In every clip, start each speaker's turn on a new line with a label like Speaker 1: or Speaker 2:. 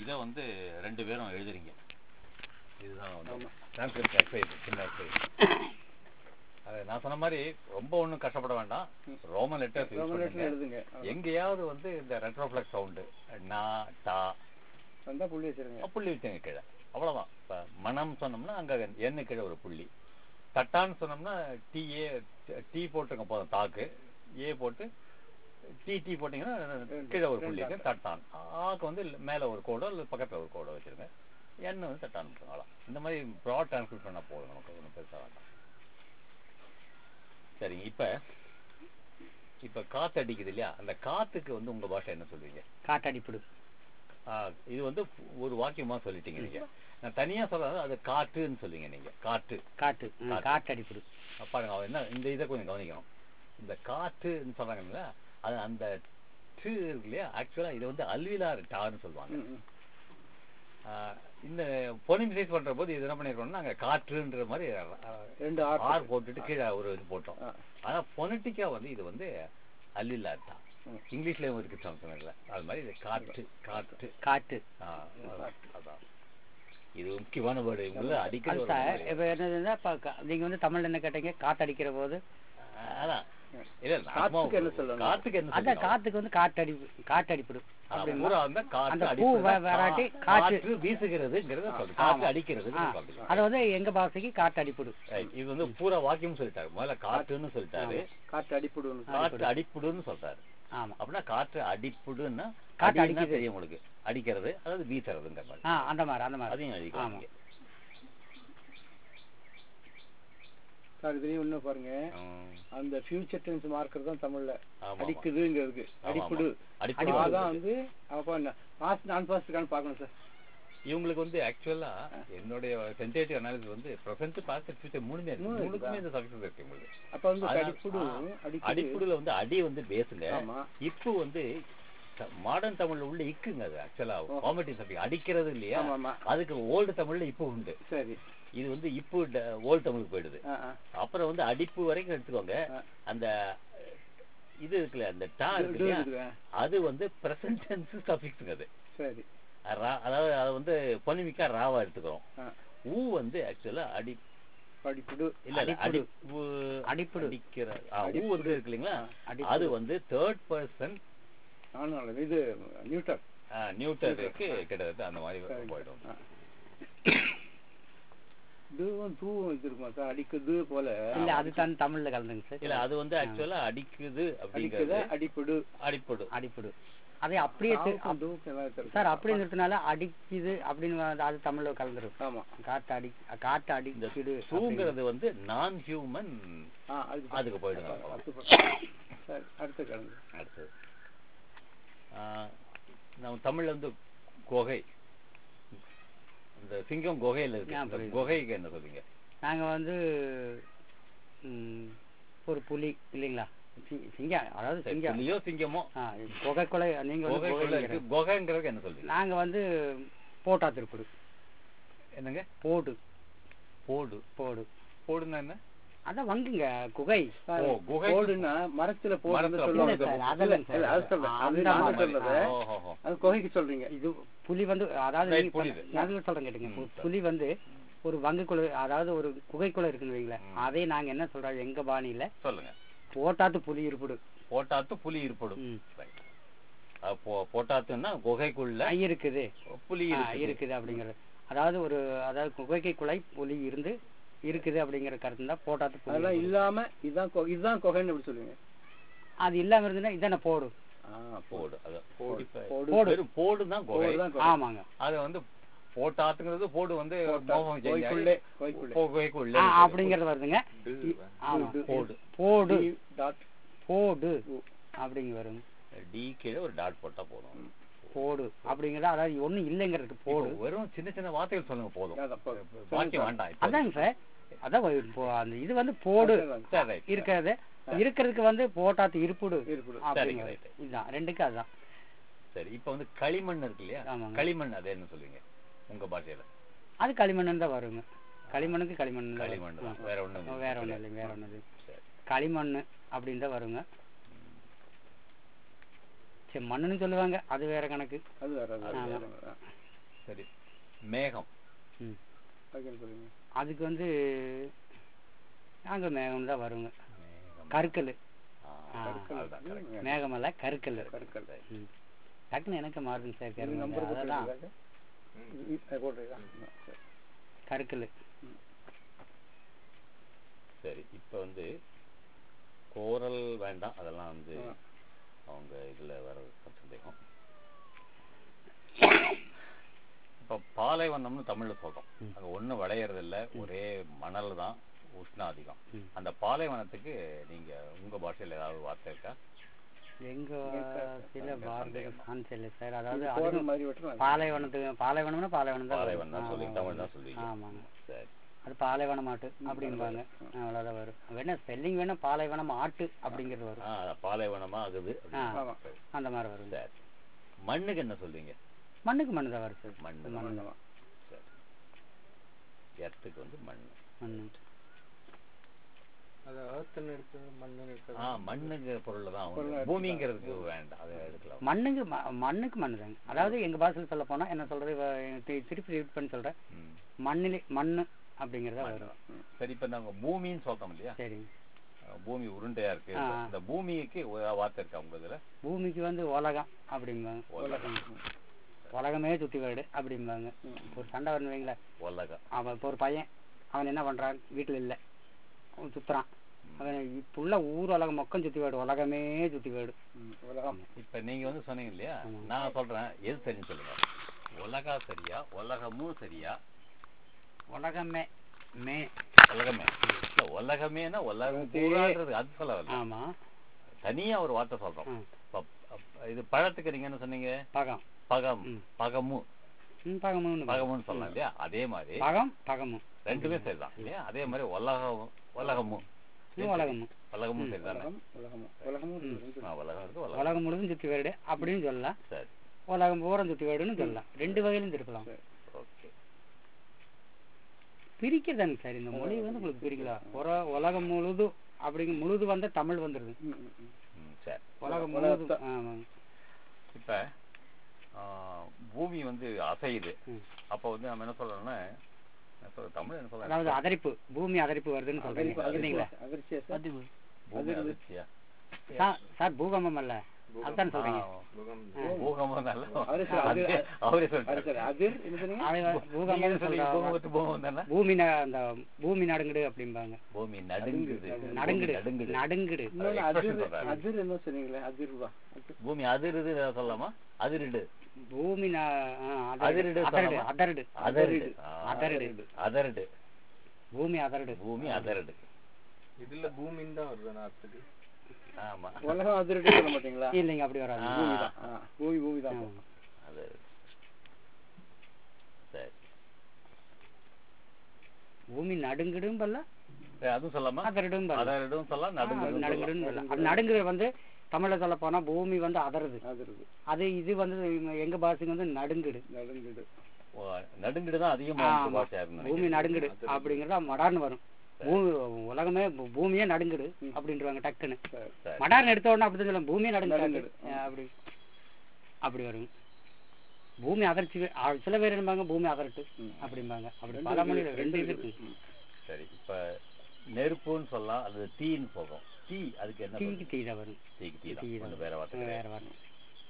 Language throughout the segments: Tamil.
Speaker 1: இதை வந்து ரெண்டு பேரும் எழுதுறீங்க இதுதான் வந்து
Speaker 2: ஆமா.
Speaker 1: சான்ஸ்கிரிட் எக்ஸசைஸ் சின்ன எக்ஸசைஸ் அது நான் சொன்ன மாதிரி ரொம்ப ஒன்றும் கஷ்டப்பட வேண்டாம் Roman letters use
Speaker 2: Roman letter
Speaker 1: பண்ணுங்க
Speaker 2: எழுதுங்க
Speaker 1: எங்கேயாவது வந்து இந்த ரெட்ரோஃப்ளெக்ஸ் சவுண்டு நா டா
Speaker 2: வந்தா புள்ளி வச்சிருங்க
Speaker 1: புள்ளி வச்சுங்க கீழே அவ்வளவுதான் இப்போ மனம் சொன்னோம்னா அங்க எண்ணு கீழே ஒரு புள்ளி தட்டான்னு சொன்னோம்னா டீ ஏ டீ போட்டுருங்க போதும் தாக்கு ஏ போட்டு டீ டீ போட்டீங்கன்னா கீழே ஒரு புள்ளி இருக்கு தட்டான் ஆக்கு வந்து மேல ஒரு கோடோ இல்லை பக்கத்துல ஒரு கோடோ வச்சிருங்க எண்ணெய் வந்து தட்டான் விட்டுருங்க இந்த மாதிரி ப்ராட் டிரான்ஸ்கிரிப்ட் பண்ணா போதும் நமக்கு ஒன்றும் பெருசா வேண்டாம் சரிங்க இப்ப இப்ப காத்து அடிக்குது இல்லையா அந்த காத்துக்கு வந்து உங்க பாஷை என்ன சொல்லுவீங்க
Speaker 3: காட்டடிப்பிடு
Speaker 1: ஆ, இது வந்து ஒரு வாக்கியமா சொல்லிட்டீங்க நீங்க நான் தனியா சொல்றது அது காற்றுன்னு சொல்லுவீங்க நீங்க காற்று
Speaker 3: காட்டு ம்,
Speaker 1: காட்டு.
Speaker 3: காட்டடிப்பிடு
Speaker 1: பாருங்க அவன் என்ன இந்த இதை கொஞ்சம் கவனிக்கணும் இந்த காற்றுன்னு சொல்றாங்க இல்லையா அது அந்த டு இருக்கு இல்லையா ஆக்சுவலா இது வந்து அல்விலார் டார்னு சொல்லுவாங்க
Speaker 2: ம், ம்.
Speaker 1: ஆ, இந்த பொனிமிசைஸ் பண்ற போது இது என்ன பண்ணிருக்கோம்னா நாங்க காற்றுன்ற மாதிரி
Speaker 2: ரெண்டு ஆர்
Speaker 1: ஆர் போட்டுட்டு கீழே ஒரு இது போட்டோம்
Speaker 2: ஆ.
Speaker 1: ஆனா பொனட்டிக்கா வந்து இது வந்து அல்விலார் டா
Speaker 2: ம்.
Speaker 1: இங்கிலீஷ்லயும் இருக்கு சம்சங்கல்ல அது மாதிரி இது காற்று காற்று
Speaker 3: காட்டு
Speaker 1: ஆ, அதான், அதான். இது முக்கியமான வேர்டு இவங்கள அடிக்கடி
Speaker 3: அது
Speaker 1: ஒரு
Speaker 3: சார்
Speaker 1: word.
Speaker 3: இப்போ என்னதுன்னா இப்போ க- நீங்க வந்து தமிழ்ல என்ன கேட்டீங்க காத்தடிக்கிற போது
Speaker 1: அதான் இல்ல இல்ல,
Speaker 2: காத்துக்கு
Speaker 1: நார்மலா
Speaker 2: என்ன சொல்லணும்?
Speaker 1: காத்துக்கு என்ன
Speaker 3: அதான்
Speaker 1: சொல்லணும்?
Speaker 3: காத்துக்கு வந்து காட்டடி காட்டடிப்பிடு
Speaker 1: ஆ,
Speaker 3: அப்படின்னா
Speaker 1: பூரா வந்து காற்று
Speaker 3: அந்த பூ
Speaker 1: அடிப்பது,
Speaker 3: வ- வராட்டி
Speaker 1: கா-
Speaker 3: காற்று.
Speaker 1: காற்று வீசுகிறதுங்கிறத சொல்லு காற்று
Speaker 3: ஆமா.
Speaker 1: அடிக்கிறது
Speaker 3: ஆ, அது வந்து எங்க பாஷைக்கு காட்டடிப்பிடு
Speaker 1: Right. இது வந்து பூரா வாக்கியம் சொல்லிட்டாரு முதல்ல காற்றுன்னு சொல்லிட்டாரு
Speaker 2: காற்று அடிப்படுன்னு
Speaker 1: காற்று அடிப்புடுன்னு சொல்றாரு
Speaker 3: ஆமா
Speaker 1: அப்படின்னா காற்று அடிப்புடுன்னா
Speaker 3: காற்று
Speaker 1: அடின்னா
Speaker 3: அடிக்குது.
Speaker 1: தெரியும் உங்களுக்கு அடிக்கிறது அதாவது வீசுறதுங்கிற மாதிரி
Speaker 3: ஆ அந்த மாதிரி அந்த மாதிரி
Speaker 1: அதையும்
Speaker 3: ஆமா
Speaker 1: அடிக்கிறாங்க
Speaker 2: சார் இதுலயும் இன்னும் பாருங்க அந்த ஃபியூச்சர் டென்ஸ் மார்க்கர் தான் தமிழ்ல
Speaker 1: ஆமா.
Speaker 2: அடிக்குதுங்கிறதுக்கு
Speaker 1: ஆமா,
Speaker 2: அடிப்புடு
Speaker 1: அடிப்புடு
Speaker 2: அதான் வந்து அப்போ பாஸ்ட் நான் பாஸ்ட் இருக்கான்னு பார்க்கணும் சார்
Speaker 1: இவங்களுக்கு வந்து ஆக்சுவலா என்னுடைய டென்டேட்டிவ் அனாலிசிஸ் வந்து பிரசன்ட் பாஸ்ட் ஃபியூச்சர் மூணுமே இருக்கு
Speaker 2: மூணு
Speaker 1: மூணுக்குமே இந்த சக்சஸ் இருக்கு உங்களுக்கு
Speaker 2: அப்ப வந்து
Speaker 1: அதான்,
Speaker 2: அடிப்புடு
Speaker 1: ஆ,
Speaker 2: அடிக்குது
Speaker 1: அடிப்புடுல வந்து அடி வந்து பேசுங்க
Speaker 2: ஆமா
Speaker 1: இப்பு வந்து மாடர்ன் தமிழ்ல உள்ள இக்குங்க அது ஆக்சுவலா காமெடி சப்ஜெக்ட் அடிக்கிறது இல்லையா
Speaker 2: ஆமா ஆமா
Speaker 1: அதுக்கு ஓல்டு தமிழ்ல இப்போ உண்டு
Speaker 2: சரி
Speaker 1: இது வந்து இப்போ ஓல்டு தமிழுக்கு போயிடுது
Speaker 2: ஆ, ஆ.
Speaker 1: அப்புறம் வந்து அடிப்பு வரைக்கும் எடுத்துக்கோங்க
Speaker 2: ஆ.
Speaker 1: அந்த இது இருக்குல்ல அந்த டா
Speaker 2: இது
Speaker 1: இருக்கு இல்லையா
Speaker 2: இருக்குதா?
Speaker 1: அது வந்து பிரசன்ட் டென்ஸ் சஃபிக்ஸுங்க அது
Speaker 2: சரி
Speaker 1: ரா- அதாவது அதை வந்து பொனிமிக்கா ராவா எடுத்துக்கிறோம்
Speaker 2: ஆ.
Speaker 1: ஊ வந்து ஆக்சுவலா அடி
Speaker 2: அடிப்புடு
Speaker 1: இல்ல இல்ல
Speaker 3: அடிப்புடு.
Speaker 1: அடிப்பு
Speaker 3: அடிப்புடு.
Speaker 1: அடிக்கிற ஆ, ஊ வந்து இருக்கு இல்லைங்களா
Speaker 3: அடிப்புடு.
Speaker 1: அது வந்து தேர்ட் பர்சன்
Speaker 2: நானும் இது நியூட்டர்
Speaker 1: நியூட்டருக்கு கிட்டத்தட்ட அந்த மாதிரி போயிடும்
Speaker 2: ஆ. இதுவும் தூவும் இது இருக்குமா சார் அடிக்குது போல
Speaker 3: இல்ல அது தான் தமிழ்ல கலந்துங்க சார்
Speaker 1: இல்ல அது வந்து ஆக்சுவலா அடிக்குது
Speaker 2: அடிக்குது
Speaker 1: அப்படிங்கிறது
Speaker 2: அடிப்புடு
Speaker 1: அடிப்படு
Speaker 3: அடிப்பிடு அதை அப்படியே தி-
Speaker 2: தாவுக்கும் தூவுக்கும் எல்லாம் இருக்கு.
Speaker 3: சார் அப்படியே நிறுத்தினால அடிக்குது அப்படின்னு வந்து அது தமிழ்ல கலந்துரும்
Speaker 2: ஆமா
Speaker 3: காட்டு அடி காட்டு
Speaker 1: இந்த
Speaker 3: அடிக்குது
Speaker 1: தூங்கிறது வந்து நான் ஹியூமன்
Speaker 2: ஆ அதுக்கு
Speaker 1: அதுக்கு போயிடுங்க
Speaker 2: அடுத்து சரி அடுத்த கிழங்கு
Speaker 1: அடுத்தது ஆ, நம்ம தமிழ்ல வந்து குகை இந்த சிங்கம் குகையில இருக்கு
Speaker 3: ஆ,
Speaker 1: இந்த
Speaker 3: புரியுது.
Speaker 1: குகைக்கு என்ன சொல்றீங்க
Speaker 3: நாங்க வந்து ம், ஒரு புலி இல்லைங்களா சி- சிங்கம் அதாவது
Speaker 1: சரி,
Speaker 3: சிங்கம்
Speaker 1: புலியோ சிங்கமோ
Speaker 3: ஆ, குகை கொலை நீங்க வந்து
Speaker 1: குகைக்குள்ள
Speaker 3: குகைங்கிறீங்க.
Speaker 1: இருக்கு குகைங்கிறதுக்கு என்ன சொல்றீங்க
Speaker 3: நாங்க வந்து போட்டா திருப்புடு
Speaker 1: என்னங்க
Speaker 3: போடு
Speaker 1: போடு
Speaker 3: போடு
Speaker 1: போடுன்னா என்ன
Speaker 3: அதான் வங்குங்க குகை
Speaker 1: ஓ குகை
Speaker 2: போடுன்னா மரத்துல போடுன்னு
Speaker 1: மரத்துல
Speaker 2: சொல்லுவாங்க
Speaker 3: இல்ல சார்,
Speaker 2: சார்.
Speaker 3: அதெல்லாம்
Speaker 2: இல்ல, இல்ல, அது
Speaker 3: சார்.
Speaker 2: சொல்றேன். அது
Speaker 3: அந்த
Speaker 2: நானும்
Speaker 3: மாதிரி.
Speaker 2: சொல்றது
Speaker 1: ஓஹோ
Speaker 2: அது குகைக்கு சொல்றீங்க
Speaker 3: இது புலி வந்து அதாவது
Speaker 1: Right,
Speaker 3: நீங்க
Speaker 1: புரியுது.
Speaker 3: சொல்ல- நல்ல சொல்றேன் கேட்டுங்க
Speaker 1: ம்,
Speaker 3: பு- புலி வந்து ஒரு வங்குக்குள்ள அதாவது ஒரு குகைக்குள்ள இருக்குன்னு வைங்களேன்
Speaker 1: ம்.
Speaker 3: அதே நாங்க என்ன சொல்றோம் எங்க பாணியில
Speaker 1: சொல்லுங்க
Speaker 3: போட்டாத்து புலி இருப்புடு
Speaker 1: போட்டாத்து புலி இருப்படும்
Speaker 3: ம்.
Speaker 1: Right. அது போ- போட்டாத்துன்னா குகைக்குள்ள
Speaker 3: ஆ, இருக்குது
Speaker 1: புலி
Speaker 3: ஆ,
Speaker 1: இருக்குது
Speaker 3: இருக்குது அப்படிங்கிறது அதாவது ஒரு அதாவது குகைக்குள்ளே புலி இருந்து இருக்குது அப்படிங்கிற கருத்து தான் போட்டாத்து புலி
Speaker 2: அதெல்லாம்
Speaker 3: இருப்புடு.
Speaker 2: இல்லாம இதான் கொ- இதுதான் குகைன்னு எப்படி சொல்லுவீங்க
Speaker 3: அது இல்லாம இருந்துன்னா இதான போடு
Speaker 2: ஆ,
Speaker 1: போடு அதான் போடு இப்ப
Speaker 2: போடு.
Speaker 1: வெறும் போடுதான் குகை
Speaker 2: போடுதான் குகை.
Speaker 3: ஆமாங்க
Speaker 1: அது வந்து போட்டாத்துங்கிறது போடு வந்து
Speaker 2: போட்டா,
Speaker 1: மோகம் செஞ்சாயி,
Speaker 2: குகைக்குள்ளே, குகைக்குள்ளே.
Speaker 1: போ- குகைக்குள்ள
Speaker 3: ஆ,
Speaker 1: இருக்குது.
Speaker 3: அப்படிங்கிறது வருதுங்க
Speaker 1: டு,
Speaker 3: ஆமா
Speaker 2: டு,
Speaker 1: போடு
Speaker 3: போடு
Speaker 2: டி டாட்
Speaker 3: போடு
Speaker 2: உ.
Speaker 3: அப்படிங்க வருங்க
Speaker 1: டி கீழே ஒரு டாட் போட்டா போதும்
Speaker 3: போடு அப்படிங்கிறது அதாவது ஒண்ணும் இல்லைங்கிறதுக்கு போடு
Speaker 1: இப்போ வெறும் சின்ன சின்ன வார்த்தைகள் சொல்லுங்க போதும்
Speaker 2: அதான் போதும்.
Speaker 1: வாக்கியம் வேண்டாம் இப்போ
Speaker 3: அதாங்க சார் அதான் இப்போ அந்த இது வந்து போடு
Speaker 1: சரி ரைட்
Speaker 3: இருக்கிறது இருக்கிறதுக்கு வந்து போட்டாத்து இருப்புடு
Speaker 2: இருப்புடு.
Speaker 3: அப்படிங்கிறது
Speaker 1: right.
Speaker 3: இதுதான் ரெண்டுக்கு அதுதான்
Speaker 1: சரி இப்போ வந்து களிமண் இருக்கு இல்லையா
Speaker 3: ஆமாங்க.
Speaker 1: களிமண் அது என்ன சொல்லுவீங்க உங்க பாஷையில
Speaker 3: அது களிமண் தான் வருங்க களிமண்ணுக்கு களிமண் தான்
Speaker 1: களிமண்
Speaker 3: வரும்.
Speaker 1: தான். வேற ஒண்ணும்
Speaker 3: ஆ, வேற ஒண்ணும் இல்லைங்க வேற ஒண்ணும் இல்லைங்க
Speaker 1: சரி.
Speaker 3: களிமண் அப்படின்னு தான் வருங்க சரி மண்ணுன்னு சொல்லுவாங்க அது வேற கணக்கு
Speaker 2: அது வேற அது
Speaker 3: ஆமா.
Speaker 2: வேற.
Speaker 1: சரி மேகம்
Speaker 3: ம்
Speaker 2: அதுக்கு என்ன சொல்றீங்க
Speaker 3: அதுக்கு வந்து நாங்கள் மேகம் தான் வருங்க
Speaker 1: மேகம்
Speaker 3: கருக்கல்
Speaker 1: ஆ,
Speaker 3: ஆ.
Speaker 1: அதுதான் correct.
Speaker 3: மேகமல்ல கருக்கல்
Speaker 2: கற்கள்
Speaker 3: ம் டக்குன்னு எனக்கு மாறுதுங்க சார்
Speaker 2: இது
Speaker 3: கேருங்க
Speaker 2: நம்பர்
Speaker 3: அதெல்லாம்
Speaker 2: போட்டுருக்கா சரி
Speaker 3: கருக்கல்
Speaker 1: சரி இப்ப வந்து கோரல் வேண்டாம் அதெல்லாம் வந்து
Speaker 2: ஆ.
Speaker 1: அவங்க இதுல வர சந்தேகம் இப்ப பாலைவனம்னு தமிழ்ல சொல்றோம்
Speaker 3: ம்.
Speaker 1: அங்க ஒண்ணும் விளையறது இல்ல ஒரே மணல் தான் உஷ்ணம் அதிகம்
Speaker 3: ம்.
Speaker 1: அந்த பாலைவனத்துக்கு நீங்க உங்க பாஷையில ஏதாவது வார்த்தை இருக்கா
Speaker 3: எங்க சில
Speaker 1: அங்க
Speaker 3: வார்த்தைகள்
Speaker 1: சந்தேகம்.
Speaker 3: கான்ஸ் இல்லை சார் அதாவது
Speaker 2: இது
Speaker 3: அதுக்கு
Speaker 2: கோரல் மாதிரி வெட்டுறாங்க
Speaker 3: பாலைவனத்துக்கு பாலைவனம்னா பாலைவனம் தான்
Speaker 1: பாலைவனம் தான்
Speaker 3: வரும்.
Speaker 1: சொல்லி
Speaker 3: ஆமா,
Speaker 1: தமிழ் தான்
Speaker 3: ஆமா.
Speaker 1: சொல்லுவீங்க
Speaker 3: ஆமாங்க
Speaker 1: சரி
Speaker 3: அது பாலைவனம் ஆட்டு அப்படிம்பாங்க அவ்வளோதான் வரும் வேணா ஸ்பெல்லிங் வேணா பாலைவனம் ஆட்டு அப்படிங்கிறது வரும்
Speaker 1: ஆ பாலைவனமா ஆகுது
Speaker 3: ஆ.
Speaker 2: ஆமா.
Speaker 1: சரி.
Speaker 3: அந்த மாதிரி வரும்
Speaker 1: சரி மண்ணுக்கு என்ன சொல்றீங்க
Speaker 3: மண்ணுக்கு மண்ணு தான் வரும் சார்
Speaker 1: மண்ணு
Speaker 3: மண்ணு
Speaker 2: ஆமா.
Speaker 1: சரி எர்த்துக்கு வந்து மண்
Speaker 3: மண்ணு
Speaker 2: அது earthன்னு இருக்கு, மண்ணுன்னு இருக்கு.
Speaker 1: ஆ மண்ணுங்க பொருள் தான்
Speaker 2: பொருளை
Speaker 1: வந்து
Speaker 2: எடுத்துக்கலாம்.
Speaker 1: பூமிங்கிறதுக்கு வேண்டாம் அதை எடுக்கலாம்
Speaker 3: மண்ணுக்கு ம- மண்ணுக்கு மண்ணு தாங்க அதாவது எங்க பாஷையில் சொல்ல போனா என்ன சொல்றது இவ- தி- திருப்பி ரிப்பீட் பண்ணி சொல்றேன்
Speaker 1: ம்.
Speaker 3: மண்ணிலே மண்ணு அப்படிங்கிறதா வரும்
Speaker 1: சரி இப்ப நாங்க பூமின்னு சொல்றோம் இல்லையா
Speaker 3: சரிங்க
Speaker 1: அஹ் பூமி உருண்டையா இருக்கு
Speaker 3: ஆ.
Speaker 1: இந்த பூமிக்கு ஒரு வார்த்தை இருக்கா உங்க இதுல
Speaker 3: பூமிக்கு வந்து உலகம் அப்படிம்பாங்க
Speaker 1: உலகம்
Speaker 3: உலகமே சுத்தி வீடு அப்படிம்பாங்க ஒரு சண்டை வரணும் வைங்களேன்
Speaker 1: உலகம்
Speaker 3: அவன் இப்போ ஒரு பையன் அவன் என்ன பண்றான் வீட்டுல இல்ல அவன் சுத்துறான் அவன் புள்ள ஊர் உலகம் மொக்கம் சுத்தி வீடு உலகமே சுத்தி வீடு
Speaker 2: ம், உலகம்
Speaker 1: இப்ப நீங்க வந்து சொன்னீங்க இல்லையா
Speaker 3: ஆமா.
Speaker 1: நான் சொல்றேன் எது சரின்னு சொல்லுங்க உலகா சரியா உலகமும் சரியா
Speaker 3: உலகமே மே
Speaker 1: உலகமே இல்ல உலகமேனா உலகம்
Speaker 2: உலகத்தையே-
Speaker 1: பூரான்றது அது சொல்ல வரல
Speaker 3: ஆமா
Speaker 1: தனியா ஒரு வார்த்தை சொல்றோம்
Speaker 3: ம்.
Speaker 1: இப்ப- அப்ப இது பழத்துக்கு நீங்க என்ன சொன்னீங்க
Speaker 3: பகம்
Speaker 1: பகம்
Speaker 3: ம்.
Speaker 1: பகமு
Speaker 3: ம் பகமுன்னு
Speaker 1: பகமுன்னு சொல்லலாம் இல்லையா அதே மாதிரி
Speaker 3: பகம் பகமும்
Speaker 1: ரெண்டுமே சரிதான் இல்லையா அதே மாதிரி உலகம் உலகமும்
Speaker 3: ம், உலகமும்
Speaker 1: உலகமும் சரிதானே
Speaker 2: உலகம் உலகமும் உலகமும் இருக்கு,
Speaker 1: ஆ, உலகம் இருக்கு உலகம்
Speaker 3: உலகம் முழுதும் சுத்தி வீடு அப்படின்னு சொல்லலாம்
Speaker 1: சரி
Speaker 3: உலகம் பூரம் சுத்தி வீடுன்னு சொல்லலாம் ரெண்டு வகையிலும் திருப்பலாம்
Speaker 1: ஓகே
Speaker 3: பிரிக்கிறதாங்க சார் இந்த மொழி வந்து உங்களுக்கு பிரிக்கலாம் ஒரு உலகம் முழுதும் அப்படிங்க முழுது வந்தா தமிழ் வந்துருது
Speaker 2: ம், ம், ம்.
Speaker 1: ம், சரி
Speaker 3: உலகம்
Speaker 2: உலகத்தை-
Speaker 3: முழுதும் ஆமாங்க
Speaker 1: இப்ப ஆ, பூமி வந்து அசையுது
Speaker 3: ம்.
Speaker 1: அப்ப வந்து நம்ம என்ன சொல்றோம்னா என்ன சொல்ற தமிழ் என்ன
Speaker 3: அதாவது
Speaker 1: சொல்றோம்
Speaker 3: அதரிப்பு பூமி அதரிப்பு வருதுன்னு
Speaker 2: அதிர்ச்சி,
Speaker 3: சொல்றீங்க இல்லைங்களா
Speaker 2: அதிர்ச்சியா சார்?
Speaker 1: பூமி அதிர்ச்சியா
Speaker 3: சார் சார் பூகம்பம் அல்ல அதுதான் சொல்றீங்க
Speaker 1: ஆ, பூகம்பம் நல்ல
Speaker 2: அவரே சொல்- அது-
Speaker 1: அதே- அவரே
Speaker 2: அது
Speaker 1: சொல்லிட்டாரு
Speaker 2: சரி, அதிர் என்ன சொன்னீங்க?
Speaker 3: அது
Speaker 1: நீங்க
Speaker 3: பூகம்பம்
Speaker 1: என்ன சொல்றீங்க?
Speaker 3: சொல்றாங்க
Speaker 1: பூகம்பத்து பூகம்பம் தானே
Speaker 3: பூமி ந- அந்த பூமி நடுங்குடு அப்படிம்பாங்க
Speaker 1: பூமி நடுங்குது
Speaker 3: நடுங்குடு
Speaker 1: பூமி நடுங்குது
Speaker 3: நடுங்குடு
Speaker 2: இன்னொன்னு
Speaker 1: expression
Speaker 2: அதிர்
Speaker 1: சொல்றாரு.
Speaker 2: அதிர் என்ன சொன்னீங்களே அதிர்வா அதிர்.
Speaker 1: பூமி அதிருது சொல்லலாமா அதிருடு
Speaker 3: பூமி ந- ஆ,
Speaker 1: அதிரடு
Speaker 3: அதரடு அதரடு
Speaker 1: சொல்லலாமா?
Speaker 3: அதரடு
Speaker 1: அதருடு ஆ,
Speaker 3: அதருடு.
Speaker 1: அதருடு
Speaker 3: பூமி அதரடு
Speaker 1: பூமி அதருடு
Speaker 4: இதுல பூமின்னு தான் வருது அர்த்தத்துக்கு
Speaker 1: ஆமா
Speaker 2: உலகம் அதிர்டி சொல்ல மாட்டீங்களா
Speaker 3: இல்லைங்க அப்படி வராது
Speaker 1: ஆ.
Speaker 2: பூமி தான் ஆ, பூமி பூமி தான்
Speaker 3: ஆமா.
Speaker 1: அது சரி
Speaker 3: பூமி நடுங்குடும் பல்ல
Speaker 1: சரி, அதுவும் சொல்லலாமா
Speaker 3: அதரடும் பல்ல
Speaker 1: அதருடும் சொல்லலாம் நடுங்குடும்
Speaker 3: நடுங்குடுன்னு சொல்லலாம் அது நடுங்குது வந்து தமிழ்ல சொல்ல போனா பூமி வந்து அதருது
Speaker 2: அதிர்வு
Speaker 3: அது இது வந்து எங்க பாஷைக்கு வந்து நடுங்குடு
Speaker 2: நடுங்குது
Speaker 1: நடுங்குடு தான் அதிகமா
Speaker 3: ஆமா.
Speaker 1: இருக்கு பாஷையா இருக்கு
Speaker 3: பூமி
Speaker 1: நினைக்கிறேன்.
Speaker 3: நடுங்குடு அப்படிங்கறத மடார்னு வரும் பூமி உலகமே பூ- பூமியே நடுங்குடு அப்படின்றவாங்க டக்குன்னு
Speaker 2: சரி.
Speaker 1: சரி.
Speaker 3: மடார்னு எடுத்த உடனே அப்படிதான் சொல்லுவாங்க பூமியே நடுங்குடு
Speaker 2: நடுங்குடு.
Speaker 3: அப்படி அப்படி வரும் பூமி அதர்ச்சி ஆ, சில பேர் என்னபாங்க பூமி அதரட்டு
Speaker 2: ம்.
Speaker 3: அப்படிம்பாங்க அப்படி
Speaker 2: ரெண்டு
Speaker 3: பல
Speaker 2: இருக்குது,
Speaker 3: மொழியில ரெண்டு இது
Speaker 2: இருக்குது.
Speaker 3: இருக்கு
Speaker 2: ம்.
Speaker 1: சரி இப்ப நெருப்புன்னு சொல்லலாம் அல்லது தீன்னு சொல்றோம் தீ அதுக்கு என்ன
Speaker 3: தீக்கு
Speaker 1: சொல்றது?
Speaker 3: தீ தான் வரும்
Speaker 1: தீக்கு தீ
Speaker 3: தீ
Speaker 1: தான்
Speaker 3: தான்
Speaker 1: ஒண்ணும் வேற வார்த்தை
Speaker 3: வேற
Speaker 1: கிடையாது.
Speaker 3: வரும்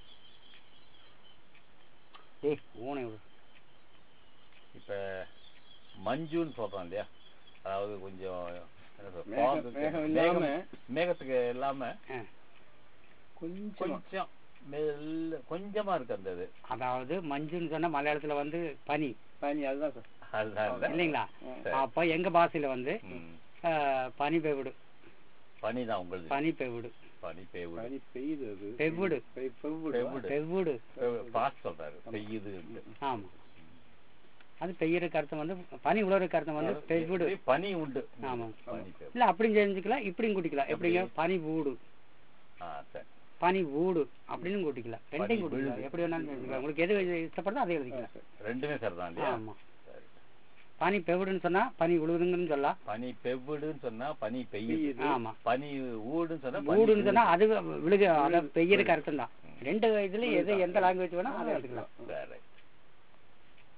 Speaker 3: ஏய் ஊனை விடு
Speaker 1: இப்ப மஞ்சுன்னு சொல்றோம் இல்லையா அதாவது கொஞ்சம் என்ன சொல்றது,
Speaker 2: மேகம்
Speaker 1: fog
Speaker 2: மேகம்
Speaker 1: க்கு-
Speaker 2: இல்லாம
Speaker 1: மேகம் மேகத்துக்கு இல்லாம
Speaker 3: ஆ.
Speaker 2: கொஞ்சம்
Speaker 1: கொஞ்சம் மெல்ல கொஞ்சமா இருக்கு அந்த இது
Speaker 3: அதாவது மஞ்சுன்னு சொன்னா மலையாளத்துல வந்து பனி
Speaker 2: பனி அதுதான் சார்
Speaker 1: அதுதான் இல்ல?
Speaker 3: இல்லைங்களா
Speaker 1: சரி.
Speaker 3: அப்ப எங்க பாஷையில வந்து
Speaker 1: ம்.
Speaker 3: ஆ, பனி பெவிடு
Speaker 1: பனிதான் உங்களுது
Speaker 3: பனி பெவிடு
Speaker 1: பனி பெய்வுடு
Speaker 2: பனி பெய்யுது அது
Speaker 3: பெவ்வுடு
Speaker 2: பெய்- பெவ்வுடு.
Speaker 1: பெவ்வுடு.
Speaker 3: பெவ்வுடு
Speaker 1: பாஸ் சொல்றாரு பெய்யுது
Speaker 3: ஆமா அது பெய்யறதுக்கு அர்த்தம் வந்து பனி உழறதுக்கு அர்த்தம் வந்து பெவ்வுடு
Speaker 1: பனி உண்டு
Speaker 3: ஆமா
Speaker 1: பனி பெய்வு.
Speaker 3: இல்ல அப்படியும் தெரிஞ்சுக்கலாம் இப்படியும் கூட்டிக்கலாம் எப்படிங்க பனி ஊடு
Speaker 1: ஆ சரி
Speaker 3: பனி ஊடு அப்படின்னு கூட்டிக்கலாம் ரெண்டையும்
Speaker 1: பனி
Speaker 3: கூட்டிக்கலாம்
Speaker 1: விழுது.
Speaker 3: எப்படி வேணாலும் தெரிஞ்சுக்கலாம் உங்களுக்கு எது இஷ்டப்படுதோ அதை எழுதிக்கலாம்
Speaker 1: ரெண்டுமே சரிதான் இல்லையா
Speaker 3: ஆமா
Speaker 1: சரி
Speaker 3: பனி பெவுடுன்னு சொன்னா பனி உழுதுங்கன்னு சொல்லலாம்
Speaker 1: பனி பெவ்வுடுன்னு சொன்னா பனி பெய்யுது
Speaker 3: ஆமா
Speaker 1: பனி ஊடுன்னு சொன்னா பனி
Speaker 3: ஊடுன்னு சொன்னா
Speaker 1: விழுது.
Speaker 3: அது விழுக அத பெய்யறதுக்கு அர்த்தம் தான் ரெண்டு இதுல எது எந்த லாங்குவேஜ் வேணா அதை எடுத்துக்கலாம்
Speaker 1: சரி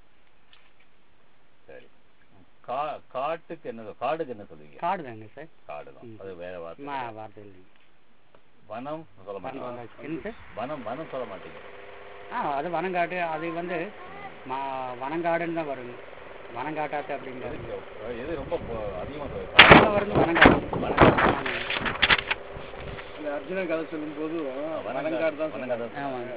Speaker 1: கா காட்டுக்கு என்ன சொல்- காடுக்கு என்ன சொல்லுவீங்க
Speaker 3: காடு தாங்க சார்
Speaker 1: காடு தான்
Speaker 3: ம்.
Speaker 1: அது வேற வார்த்தை
Speaker 3: மா
Speaker 1: கிடையாது.
Speaker 3: வார்த்தை இல்லைங்க
Speaker 1: வனம் சொல்ல
Speaker 3: வனம்
Speaker 1: மாட்டீங்க
Speaker 3: வந்தாச்சு. என்ன சார்
Speaker 1: வனம் வனம் சொல்ல மாட்டீங்க
Speaker 3: ஆ அது வனங்காடு அது வந்து மா வனங்காடுன்னு தான் வருங்க வனங்காட்டாத்து அப்படிங்கிறது
Speaker 1: எதுக்கு? எது ரொம்ப பொ- அதிகமா சொல்லுங்க
Speaker 3: காட்டில் வருது வனங்காடு
Speaker 1: வனங்காடு.
Speaker 2: இந்த அர்ஜுனன் கதை சொல்லும்போது
Speaker 1: வனங்காடு
Speaker 2: வனங்காடு தான்
Speaker 1: வனங்காடு
Speaker 2: சொன்னாங்க.
Speaker 1: தான்
Speaker 3: ஆமாங்க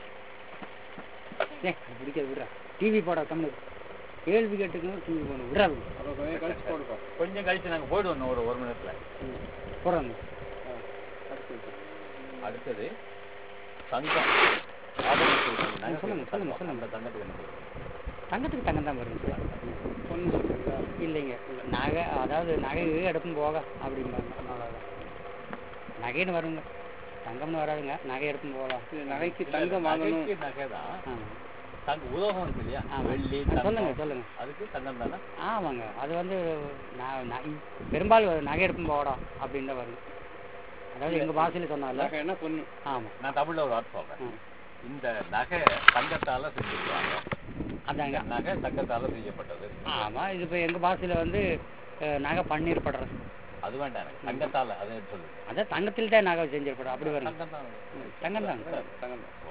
Speaker 3: ஏ பிடிக்காது விட்றா டிவி போட கம்மி கேள்வி கேட்டுக்கணும் டிவி போடணும் விடாது
Speaker 2: அப்புறம் கொஞ்சம் கழிச்சு போடுப்பா
Speaker 1: கொஞ்சம் கழிச்சு நாங்க போயிடுவோம் இன்னும் ஒரு ஒரு மணி நேரத்துல
Speaker 3: போடுறாங்க
Speaker 2: ஆ, அடுத்தது.
Speaker 1: அடுத்தது தங்கம் ஆபரண செய்தி. நாங்க
Speaker 3: சொல்லுங்க, சொல்லுங்க,
Speaker 1: தங்கம்.
Speaker 3: சொல்லுங்க.
Speaker 1: அந்த தங்கத்துக்கு என்ன சொல்லுங்க
Speaker 3: தங்கத்துக்கு தங்கம் தான் வருங்க சார்
Speaker 2: பொண்ணு சொல்றீங்களா
Speaker 3: இல்லைங்க நகை அதாவது நகை எடுப்பும் போக அப்படிம்பாங்க அவ்வளோதான் நகைன்னு வருங்க தங்கம்னு வராதுங்க நகை எடுப்பும் போகலாம்
Speaker 2: இது நகைக்கு தங்கம் வாங்கணும்
Speaker 1: நகைக்கு நகைதான்
Speaker 3: ஆமாம்
Speaker 1: தங்க உலோகம் இருக்கு இல்லையா
Speaker 3: ஆமா.
Speaker 1: வெள்ளி
Speaker 3: ஆ, சொல்லுங்க
Speaker 1: தங்கம்
Speaker 3: சொல்லுங்க
Speaker 1: அதுக்கு தங்கம் தானே
Speaker 3: ஆமாங்க அது வந்து நான் நான் பெரும்பாலும் நகை எடுப்பும் போகலாம் அப்படின்னு தான் வரும் அதாவது எங்கள் பாஷையில் சொன்னால
Speaker 2: நகைன்னா பொண்ணு
Speaker 3: ஆமாம்
Speaker 1: நான் தமிழ்ல ஒரு வார்த்தை சொல்றேன்
Speaker 3: ம்.
Speaker 1: இந்த நகை தங்கத்தால செஞ்சிருக்காங்க
Speaker 3: அதாங்க
Speaker 1: இந்த நகை தங்கத்தால செய்யப்பட்டது
Speaker 3: ஆமாம் இது இப்போ எங்கள் பாஷையில் வந்து அஹ், நகை பன்னீர் படுறது
Speaker 1: அது வேண்டாம் எனக்கு தங்கத்தால அதை சொல்லுங்க
Speaker 3: அதான் தங்கத்தில் தான் நகை செஞ்சிருப்படும் அப்படி வரும்
Speaker 1: தங்கம் தான்
Speaker 3: தங்கம் தாங்க
Speaker 2: தங்கம் தான்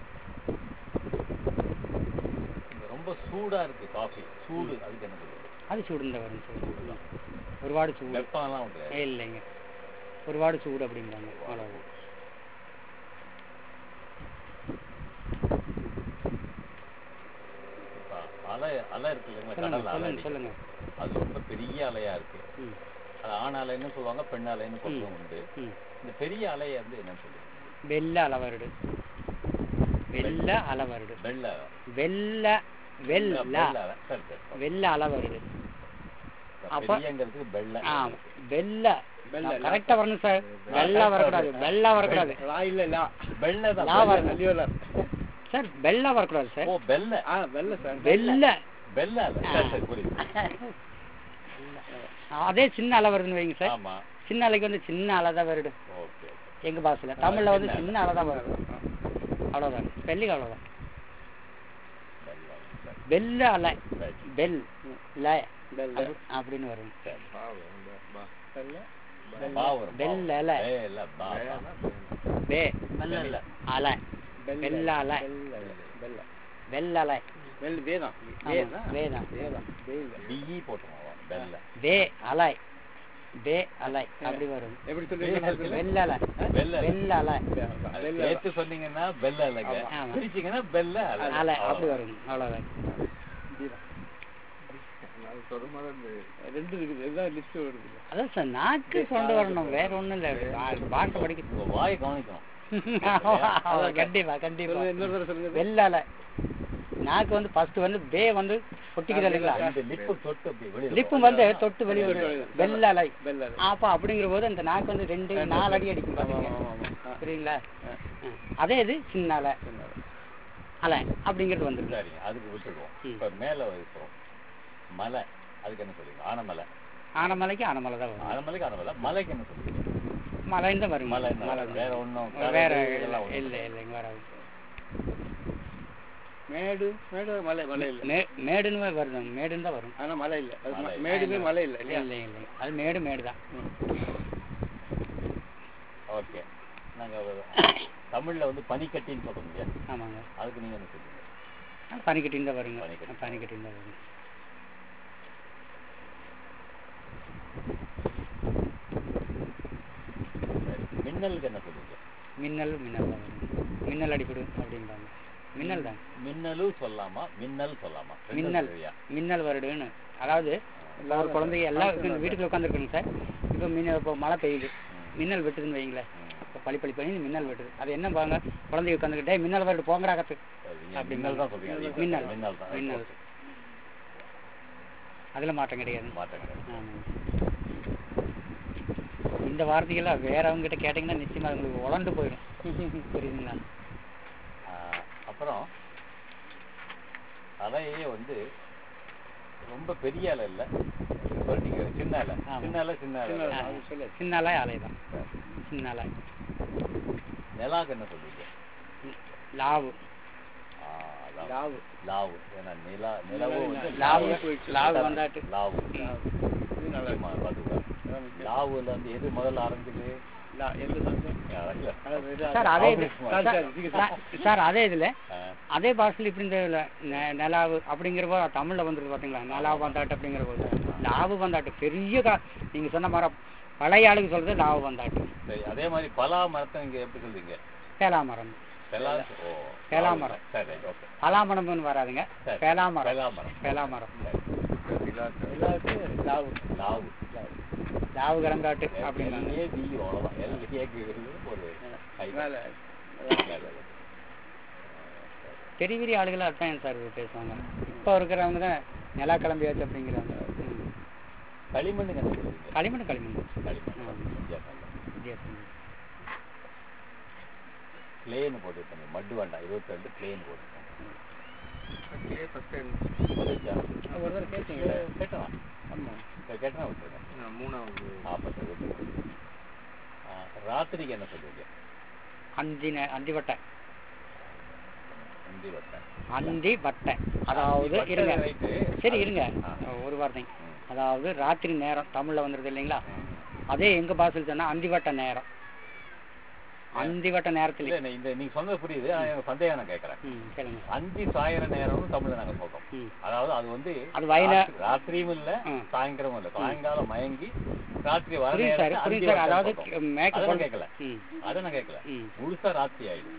Speaker 1: இங்க ரொம்ப சூடா இருக்கு காஃபி சூடு அதுக்கு என்ன சொல்லுங்க
Speaker 3: அது சூடுன்னு தான் வரும் சார் ஒருபாடு சூடு
Speaker 1: வெப்பம் எல்லாம் உண்டு
Speaker 3: ஏ, இல்லைங்க ஒருபாடு சூடு அப்படிம்பாங்க அவ்வளோதான்
Speaker 1: இப்ப அலை அலை இருக்கு இல்லைங்களா
Speaker 3: சொல்லுங்க
Speaker 1: கடல் அலை
Speaker 3: சொல்லுங்க
Speaker 1: அடிக்குது.
Speaker 3: சொல்லுங்க
Speaker 1: அது ரொம்ப பெரிய அலையா இருக்கு
Speaker 3: ம்
Speaker 1: அது ஆண் அலைன்னு சொல்லுவாங்க பெண் அலைன்னு சொல்லுவாங்க உண்டு
Speaker 3: ம்
Speaker 1: இந்த பெரிய அலையை வந்து என்ன சொல்லுங்க
Speaker 3: வெள்ள அளவருடு வெள்ள அளவருடு
Speaker 1: வெள்ள
Speaker 3: வெள்ள வெள்ள
Speaker 1: வெள்ள அலை. சரி சரி சரி.
Speaker 3: வெள்ள அளவருடு அப்ப-
Speaker 1: பெரியங்கிறதுக்கு வெள்ள
Speaker 3: ஆ வெள்ள
Speaker 2: வெள்ளை,
Speaker 3: கரெக்டா வரணும் சார் வெள்ளை வரக்கூடாது வெள்ளை வரக்கூடாது
Speaker 2: லா இல்ல லா
Speaker 1: வெள்ள தான்
Speaker 3: லா
Speaker 1: வெள்ள.
Speaker 3: வரணும்.
Speaker 2: அலியோலர்
Speaker 3: சார் வெள்ளை வரக்கூடாது சார்
Speaker 1: ஓ வெள்ள
Speaker 2: ஆ வெள்ளை சார்
Speaker 3: வெள்ள
Speaker 1: வெள்ள அலை சரி சரி புரியுது
Speaker 3: அதே சின்ன அலை வருதுன்னு வைங்க சார்
Speaker 1: ஆமா
Speaker 3: சின்ன அலைக்கு வந்து சின்ன அலை தான் வருது
Speaker 1: ஓகே
Speaker 3: எங்க பாஷையில தமிழ்ல வந்து சின்ன அலை தான் வருது அவ்வளவுதான் ஸ்பெல்லிங் அவ்வளவுதான்
Speaker 1: வெள்ள அலை. சரி,
Speaker 3: வெள்ள அலை
Speaker 1: சரி,
Speaker 3: வெல் ல
Speaker 2: வெள்ளை
Speaker 3: அப்படி- அப்படின்னு வரும்
Speaker 1: சரி.
Speaker 2: வெள்ளை
Speaker 1: பா வரும், பா
Speaker 3: வெள்ள
Speaker 1: வரும்.
Speaker 3: அலை
Speaker 1: ஏ, இல்ல, பா, பா.
Speaker 3: வே
Speaker 1: வெள்ள.
Speaker 3: அலை
Speaker 2: வெள்ளை
Speaker 3: வெள்ள அலை
Speaker 2: வெள்ளை வெள்ளை
Speaker 3: வெள்ள அலை
Speaker 2: வெள்ளை வேதான்
Speaker 3: ஆமா,
Speaker 2: வேதான்
Speaker 3: வேதான்
Speaker 2: வேதான் வேல
Speaker 1: BE போட்டுருவோம், வெள்ள.
Speaker 3: வே அலை வே அலை அப்படி வரும்
Speaker 2: எப்படி சொல்றீங்க
Speaker 3: வெள்ள அலை
Speaker 1: வெள்ள அலை.
Speaker 3: வெள்ள அலை
Speaker 1: அது
Speaker 2: வெள்ளை
Speaker 1: சேர்த்து சொன்னீங்கன்னா வெள்ள அலைங்க.
Speaker 3: ஆமா.
Speaker 1: பிரிச்சீங்கன்னா வெள்ள அலை.
Speaker 3: அலை அப்படி
Speaker 1: அவ்வளவுதான்.
Speaker 3: வரும் அவ்வளவுதான்
Speaker 2: ரெண்டு இருக்குது இதுதான் லிஸ்ட் வருது
Speaker 3: அதான் சார் நாக்கு கொண்டு வரணும் வேற ஒண்ணும் இல்ல பாட்டை படிக்க
Speaker 1: உங்க வாயை கவனிக்கணும்
Speaker 3: கண்டிப்பா கண்டிப்பா
Speaker 2: சொல்லுங்க இன்னொரு தடவை சொல்லுங்க
Speaker 3: வெள்ள அலை நாக்கு வந்து ஃபர்ஸ்ட் வந்து வே வந்து ஒட்டிக்குது இல்லைங்களா
Speaker 1: ரெண்டு லிப்பு தொட்டு அப்படி வெளியில
Speaker 3: லிப்பு
Speaker 1: வரும்.
Speaker 3: வந்து தொட்டு வெளியே வரும் வெள்ள அலை
Speaker 2: வெள்ளை
Speaker 3: அப்ப அப்படிங்கிற போது அந்த நாக்கு வந்து ரெண்டு நாலு அடி அடிக்கும் பாத்தீங்க
Speaker 2: ஆமா, ஆமா, ஆமா.
Speaker 3: புரியுங்களா ஆ. அதே இது சின்ன அலை அலை அப்படிங்கிறது வந்துருக்கு
Speaker 1: சரிங்க, அதுக்கு விட்டுடுவோம்.
Speaker 3: ம்.
Speaker 1: இப்ப மேல வைப்போம். மலை அதுக்கு என்ன சொல்லுவீங்க ஆனமலை
Speaker 3: ஆனமலைக்கு ஆனமலை தான் வரும்
Speaker 1: ஆனமலைக்கு ஆனமலை மலைக்கு என்ன சொல்லுவீங்க
Speaker 3: மலைன்னு தான் வரும்
Speaker 1: மலை
Speaker 3: மலை
Speaker 1: வேற ஒண்ணும்
Speaker 3: வேற
Speaker 1: கரடு இதெல்லாம் ஒண்ணும்
Speaker 3: இல்லை இல்லைங்க வராது
Speaker 2: மேடு மேடு மலை மலை இல்ல
Speaker 3: மே மேடுன்னு வருது மேடுன்னு தான் வரும்
Speaker 2: ஆனா மலை இல்ல அது ம-
Speaker 1: மலை.
Speaker 2: மேடுமே மலை இல்ல இல்லையா
Speaker 3: இல்லை இல்லை அது மேடு மேடு தான்
Speaker 1: ஓகே நாங்க ஒரு- தமிழ்ல வந்து பனிக்கட்டின்னு சொல்றோம் இல்லையா
Speaker 3: ஆமாங்க
Speaker 1: அதுக்கு நீங்க என்ன சொல்லுவீங்க
Speaker 3: பனிக்கட்டின்னு தான் வருங்க
Speaker 1: பனிக்கட்டி.
Speaker 3: பனிக்கட்டின்னு தான் வரும்
Speaker 1: சரி மின்னலுக்கு என்ன சொல்லுவீங்க
Speaker 3: மின்னல் மின்னல் தான் வரும் மின்னல் அடிப்படும் அப்படிம்பாங்க மின்னல் தான்
Speaker 1: மின்னலு சொல்லாமா மின்னல் சொல்லாமா ரெண்டும்
Speaker 3: மின்னல்
Speaker 1: சரியா?
Speaker 3: மின்னல் வருடுன்னு அதாவது இப்போ ஒரு குழந்தைங்க எல்லாம் வீட்டுக்குள்ள உட்காந்துருக்குங்க சார் இப்போ மின்னல் இப்போ மழை பெய்யுது மின்னல் வெட்டுதுன்னு வைங்களேன் இப்போ பளி பளி பண்ணி மின்னல் வெட்டுது அது என்ன பாங்க குழந்தைங்க உட்காந்துக்கிட்டே மின்னல் வருடு போங்கடா கத்து
Speaker 1: சரி, நீங்க
Speaker 3: அப்படி
Speaker 1: மின்னல் தான் சொல்றீங்க அதிகமா.
Speaker 3: மின்னல்.
Speaker 1: மின்னல் தான்
Speaker 3: மின்னல். அதில் மாற்றம் கிடையாது
Speaker 1: மாற்றம் கிடையாது.
Speaker 3: ஆமாங்க இந்த வார்த்தைகள்லாம் வேறவங்க கிட்ட கேட்டிங்கன்னா நிச்சயமா அது உங்களுக்கு உழண்டு போயிடும் புரியுதுங்களா
Speaker 1: ஆஹ், அப்புறம் அலையே வந்து ரொம்ப பெரிய அலை இல்ல சொல்லிட்டீங்க சின்ன அலை
Speaker 3: ஆமா.
Speaker 1: சின்ன அலை சின்ன அலை
Speaker 2: சின்ன அலை.
Speaker 3: ஆ,
Speaker 2: அது சொல்லு.
Speaker 3: சின்ன அலை அலை தான் சின்ன அலை
Speaker 1: நிலாக்கு என்ன சொல்லுவீங்க
Speaker 3: லாவு
Speaker 1: ஆஹ், அதான்
Speaker 2: லாவு
Speaker 1: லாவு ஏன்னா நிலா நிலவு வந்து
Speaker 3: லாவு
Speaker 2: போயிடுச்சு.
Speaker 3: லாவு வந்தாட்டு
Speaker 1: லாவு
Speaker 2: லாவு. இது நல்லா
Speaker 1: முக்கியமா பார்த்துக்கலாம் லாவுல வந்து எது முதல்ல ஆரம்பிக்குது
Speaker 2: லா எந்த சந்தம்
Speaker 1: இல்ல.
Speaker 3: சார் அதே இது
Speaker 2: சார்,
Speaker 3: சார்,
Speaker 2: சார், இதுக்கு
Speaker 3: சார், சார் அதே இதுல
Speaker 1: ஆ,
Speaker 3: அதே பாஷையில் இப்படி இந்த ல- நெ- நிலாவு அப்படிங்கிறப்போ தமிழ்ல வந்துருக்கு பாத்தீங்களா நிலாவு வந்தாட்டு அப்படிங்கிற போது லாவு வந்தாட்டு பெரிய கா நீங்க சொன்ன மாதிரி பழைய ஆளுக்கு சொல்றது லாவு வந்தாட்டு
Speaker 1: சரி அதே மாதிரி பலா மரத்தை இங்க எப்படி சொல்றீங்க
Speaker 3: பேலாமரம்
Speaker 1: பெலா ஓ
Speaker 3: பெலாமரம்.
Speaker 1: சரி ஓகே
Speaker 3: பலாமரம்னு வராதுங்க
Speaker 1: சரி.
Speaker 3: பேலாமரம்
Speaker 1: பெலாமரம்
Speaker 3: பேலாமரம்
Speaker 2: எல்லாருக்கும் லாவு
Speaker 1: லாவு
Speaker 3: லாவு கரங்காட்டு அப்படின்னாங்க
Speaker 1: எல்ஏ வி அவ்வளவுதான் எல்ஏக்கு ஒரு high.
Speaker 2: மேல
Speaker 1: மேல.
Speaker 3: பெரிய பெரிய ஆளுகள் அதான் சார் பேசுவாங்க இப்போ இருக்கிறவங்க தான் நிலா கிளம்பியாச்சு அப்படிங்கிறாங்க ம்.
Speaker 1: களிமண்ணுக்கு என்ன சொல்றீங்க
Speaker 3: களிமண் களிமண்
Speaker 1: களிமண்
Speaker 3: ஆ.
Speaker 1: வித்தியாசம் இல்லை.
Speaker 3: வித்தியாசம்
Speaker 1: பிளேன் போட்டுருக்காங்க மட்டு வேண்டாம் இருபத்தி ரெண்டு பிளேன் போட்டுருக்காங்க
Speaker 4: ஃபர்ஸ்ட் டைம்
Speaker 1: வந்துச்சா
Speaker 2: ஒரு தடவை கேட்டீங்க
Speaker 1: கேட்டலாம்
Speaker 2: ஆமா
Speaker 1: இப்போ கேட்டனா விட்டுருங்க
Speaker 4: மூணாவது
Speaker 1: ஆப்பத்தை விட்டுருங்க ஆ, ராத்திரிக்கு என்ன சொல்றீங்க
Speaker 3: அந்தி நே- அந்தி வட்டை
Speaker 1: அந்தி வட்டம்
Speaker 3: அந்தி வட்டை அதாவது
Speaker 1: வட்டை
Speaker 3: இருங்க
Speaker 1: right.
Speaker 3: சரி இருங்க
Speaker 1: ஆ.
Speaker 3: ஒரு வார்த்தை
Speaker 1: ம்.
Speaker 3: அதாவது ராத்திரி நேரம் தமிழ்ல வந்துருது இல்லைங்களா
Speaker 1: ம்.
Speaker 3: அதே எங்க பாஷையில் சொன்னா அந்திவட்ட நேரம் அந்திவட்ட நேரத்துல
Speaker 1: இல்ல இந்த நீங்க சொன்னது புரியுது ஆனா எனக்கு சந்தேகம் நான் கேட்கறேன்
Speaker 3: ம் சொல்லுங்க
Speaker 1: அந்தி சாயிர நேரம்னு தமிழ்ல நாங்க சொல்றோம்
Speaker 3: ம்
Speaker 1: அதாவது அது வந்து
Speaker 3: அது வயல
Speaker 1: ராத்திரி- ராத்திரியும் இல்ல
Speaker 3: ம்.
Speaker 1: சாயங்காலமும் இல்ல சாயங்காலம் மயங்கி ராத்திரி வர
Speaker 3: புரியுது சார்
Speaker 1: நேரத்தை
Speaker 3: புரியுது
Speaker 1: அந்தி
Speaker 3: சார்
Speaker 1: வட்டம்
Speaker 3: அதாவது
Speaker 1: சொல்றோம்.
Speaker 3: மேற்கு
Speaker 1: அதை நான்
Speaker 3: பக்கம்-
Speaker 1: கேட்கல
Speaker 3: ம்
Speaker 1: அதை நான் கேட்கல
Speaker 3: ம்
Speaker 1: முழுசா ராத்திரி ஆயிடும்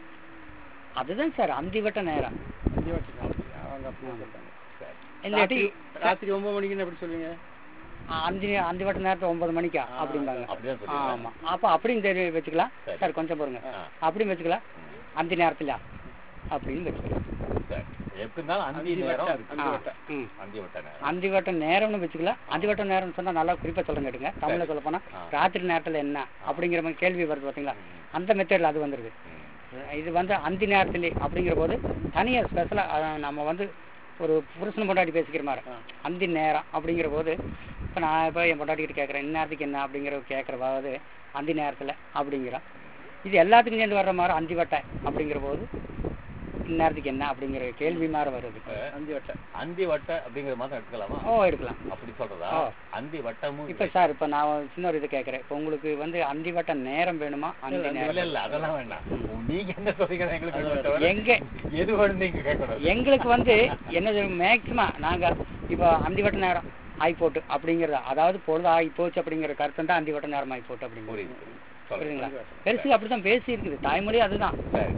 Speaker 3: அதுதான் சார் அந்திவட்ட நேரம்
Speaker 2: அஞ்சு வாட்டி ராத்திரி. அவங்க அப்படி சொல்றாங்க.
Speaker 1: சரி.
Speaker 3: இல்லாட்டி
Speaker 2: ராத்திரி ஒன்பது மணிக்குன்னு எப்படி சொல்லுவீங்க
Speaker 3: ஆ, அந்தி அந்திவட்ட நேரத்தை ஒன்பது மணிக்கா அப்படிம்பாங்க
Speaker 1: அப்படிதான் சொல்லுவாங்க
Speaker 3: ஆமா அப்ப அப்படின்னு தெரி வச்சுக்கலாம்
Speaker 1: சரி.
Speaker 3: சார் கொஞ்சம் பாருங்க
Speaker 1: ஆ.
Speaker 3: அப்படின்னு வச்சுக்கலாம்
Speaker 1: ம்.
Speaker 3: அந்தி நேரத்துல அப்படின்னு வச்சுக்கலாம்
Speaker 1: சரி. எப்படி இருந்தாலும் அந்தி
Speaker 2: அந்தி
Speaker 1: நேரம்
Speaker 2: வட்டம்.
Speaker 1: இருக்கு.
Speaker 2: அந்தி
Speaker 3: ஆ,
Speaker 2: வட்டம்.
Speaker 3: ம்
Speaker 1: அந்தி வட்ட நேரம்
Speaker 3: அந்திவட்ட நேரம்னு வச்சுக்கலாம் அந்திவட்ட நேரம்னு சொன்னா நல்லா குறிப்பா சொல்லுங்க கேட்டுங்க தமிழ்ல சொல்ல போனா
Speaker 1: ஆ.
Speaker 3: ராத்திரி நேரத்துல என்ன அப்படிங்கிற மாதிரி கேள்வி வருது பாத்தீங்களா அந்த மெத்தட்ல அது வந்துருது
Speaker 1: ம்.
Speaker 3: இது வந்து அந்தி நேரத்திலே அப்படிங்கிற போது தனியா ஸ்பெஷலா நம்ம வந்து ஒரு புருஷன் பொண்டாட்டி பேசிக்கிற மாதிரி
Speaker 2: ஆ.
Speaker 3: அந்தி நேரம் அப்படிங்கிற போது இப்போ நான் இப்போ என் பொண்டாட்டிக்கிட்ட கேட்குறேன் இந்நேரத்துக்கு என்ன அப்படிங்கிற கேட்குறதாவது அந்தி நேரத்தில் அப்படிங்கிறான் இது எல்லாத்துக்கும் சேர்ந்து வர்ற மாதிரி அந்தி வட்டை அப்படிங்கிற போது இந்நேரத்துக்கு என்ன அப்படிங்கிற கேள்வி மாதிரி வருது
Speaker 2: அஞ்சு வட்டம்
Speaker 1: அந்தி வட்ட அப்படிங்கிற மாதிரி எடுக்கலாமா
Speaker 3: ஓ எடுக்கலாம்
Speaker 1: அப்படி சொல்றதா
Speaker 3: ஆ.
Speaker 1: அந்தி வட்டமும்
Speaker 3: இப்போ சார் இப்போ நான் சின்ன ஒரு இது கேட்குறேன் இப்போ உங்களுக்கு வந்து அந்தி வட்ட நேரம் வேணுமா அந்தி
Speaker 1: இல்ல
Speaker 3: நேரம்
Speaker 1: இல்ல அதெல்லாம் வேண்டாம் நீங்க என்ன சொல்றீங்க எங்களுக்கு தவிர
Speaker 3: எங்க
Speaker 1: எது வேணும் நீங்க கேட்கணும்
Speaker 3: எங்களுக்கு வந்து என்ன மேக்சிமம் நாங்க இப்போ அந்திவட்ட நேரம் ஆகி போட்டு அப்படிங்கிறது அதாவது பொழுது ஆகி போச்சு அப்படிங்கிற கருத்து தான் அந்திவட்ட நேரம் ஆகி போட்டு அப்படிங்கிறது
Speaker 1: புரியுது புரியுது. சொல்லுங்க
Speaker 3: புரியுதுங்களா பெருசு அப்படிதான் பேசி இருக்குது தாய்மொழி அதுதான்
Speaker 1: சரி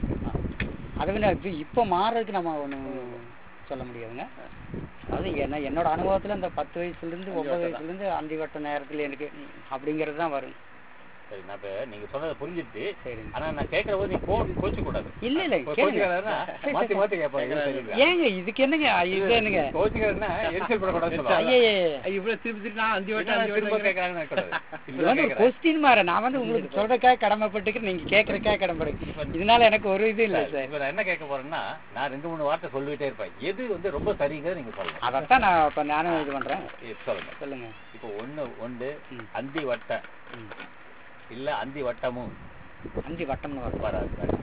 Speaker 3: அதை விட இப்போ இப்போ மாறுறதுக்கு நம்ம ஒன்றும் சொல்ல முடியாதுங்க அது என்ன என்னோட அனுபவத்துல இந்த பத்து வயசுலேருந்து ஒன்பது வயசுலேருந்து அந்திவட்ட நேரத்தில் எனக்கு அப்படிங்கிறது தான் வரும்
Speaker 1: சரி நான் இப்ப நீங்க சொன்னதை புரிஞ்சுட்டு
Speaker 3: சரிங்க
Speaker 1: ஆனா நான் கேட்கற போது நீ கோ கோச்சு கூடாது
Speaker 3: இல்ல இல்ல கேளுங்க
Speaker 1: கோச்சுக்கிறா மாத்தி மாத்தி கேட்பாங்க தெரியல
Speaker 3: ஏங்க இதுக்கு என்னங்க இது என்னங்க
Speaker 1: கோச்சுக்கிறா எரிச்சல் படக்கூடாதுன்னு சொல்லுவாங்க
Speaker 3: ஐயே
Speaker 2: இவ்வளவு திருப்பி திருப்பி நான் அஞ்சு வட்டம்
Speaker 1: என்னடா
Speaker 2: அஞ்சு
Speaker 1: திரும்ப
Speaker 2: வட்டம்
Speaker 1: கேட்கறாங்கன்னு கூடாது
Speaker 3: இது
Speaker 1: இப்பதான்
Speaker 3: வந்து ஒரு
Speaker 1: கேட்கறேன்
Speaker 3: கொஸ்டின் மாற நான் வந்து உங்களுக்கு சொல்றதுக்காக கடமைப்பட்டுக்கு நீங்க கேட்கறதுக்காக கடமைப்படு இதனால எனக்கு ஒரு இது இல்ல சார்
Speaker 1: இப்ப நான் என்ன கேட்க போறேன்னா நான் ரெண்டு மூணு வார்த்தை சொல்லிட்டே இருப்பேன் எது வந்து ரொம்ப சரிங்கிறத நீங்க சொல்லணும்
Speaker 3: அதைத்தான் நான் இப்ப நானும் இது பண்றேன்
Speaker 1: இது சொல்லுங்க
Speaker 3: சொல்லுங்க
Speaker 1: இப்போ ஒண்ணு ஒன்று
Speaker 3: ம்.
Speaker 1: அந்தி வட்ட
Speaker 3: ம்.
Speaker 1: இல்ல அந்தி வட்டமும்
Speaker 3: அஞ்சு வட்டம்னு வரும்
Speaker 1: வராது வராது.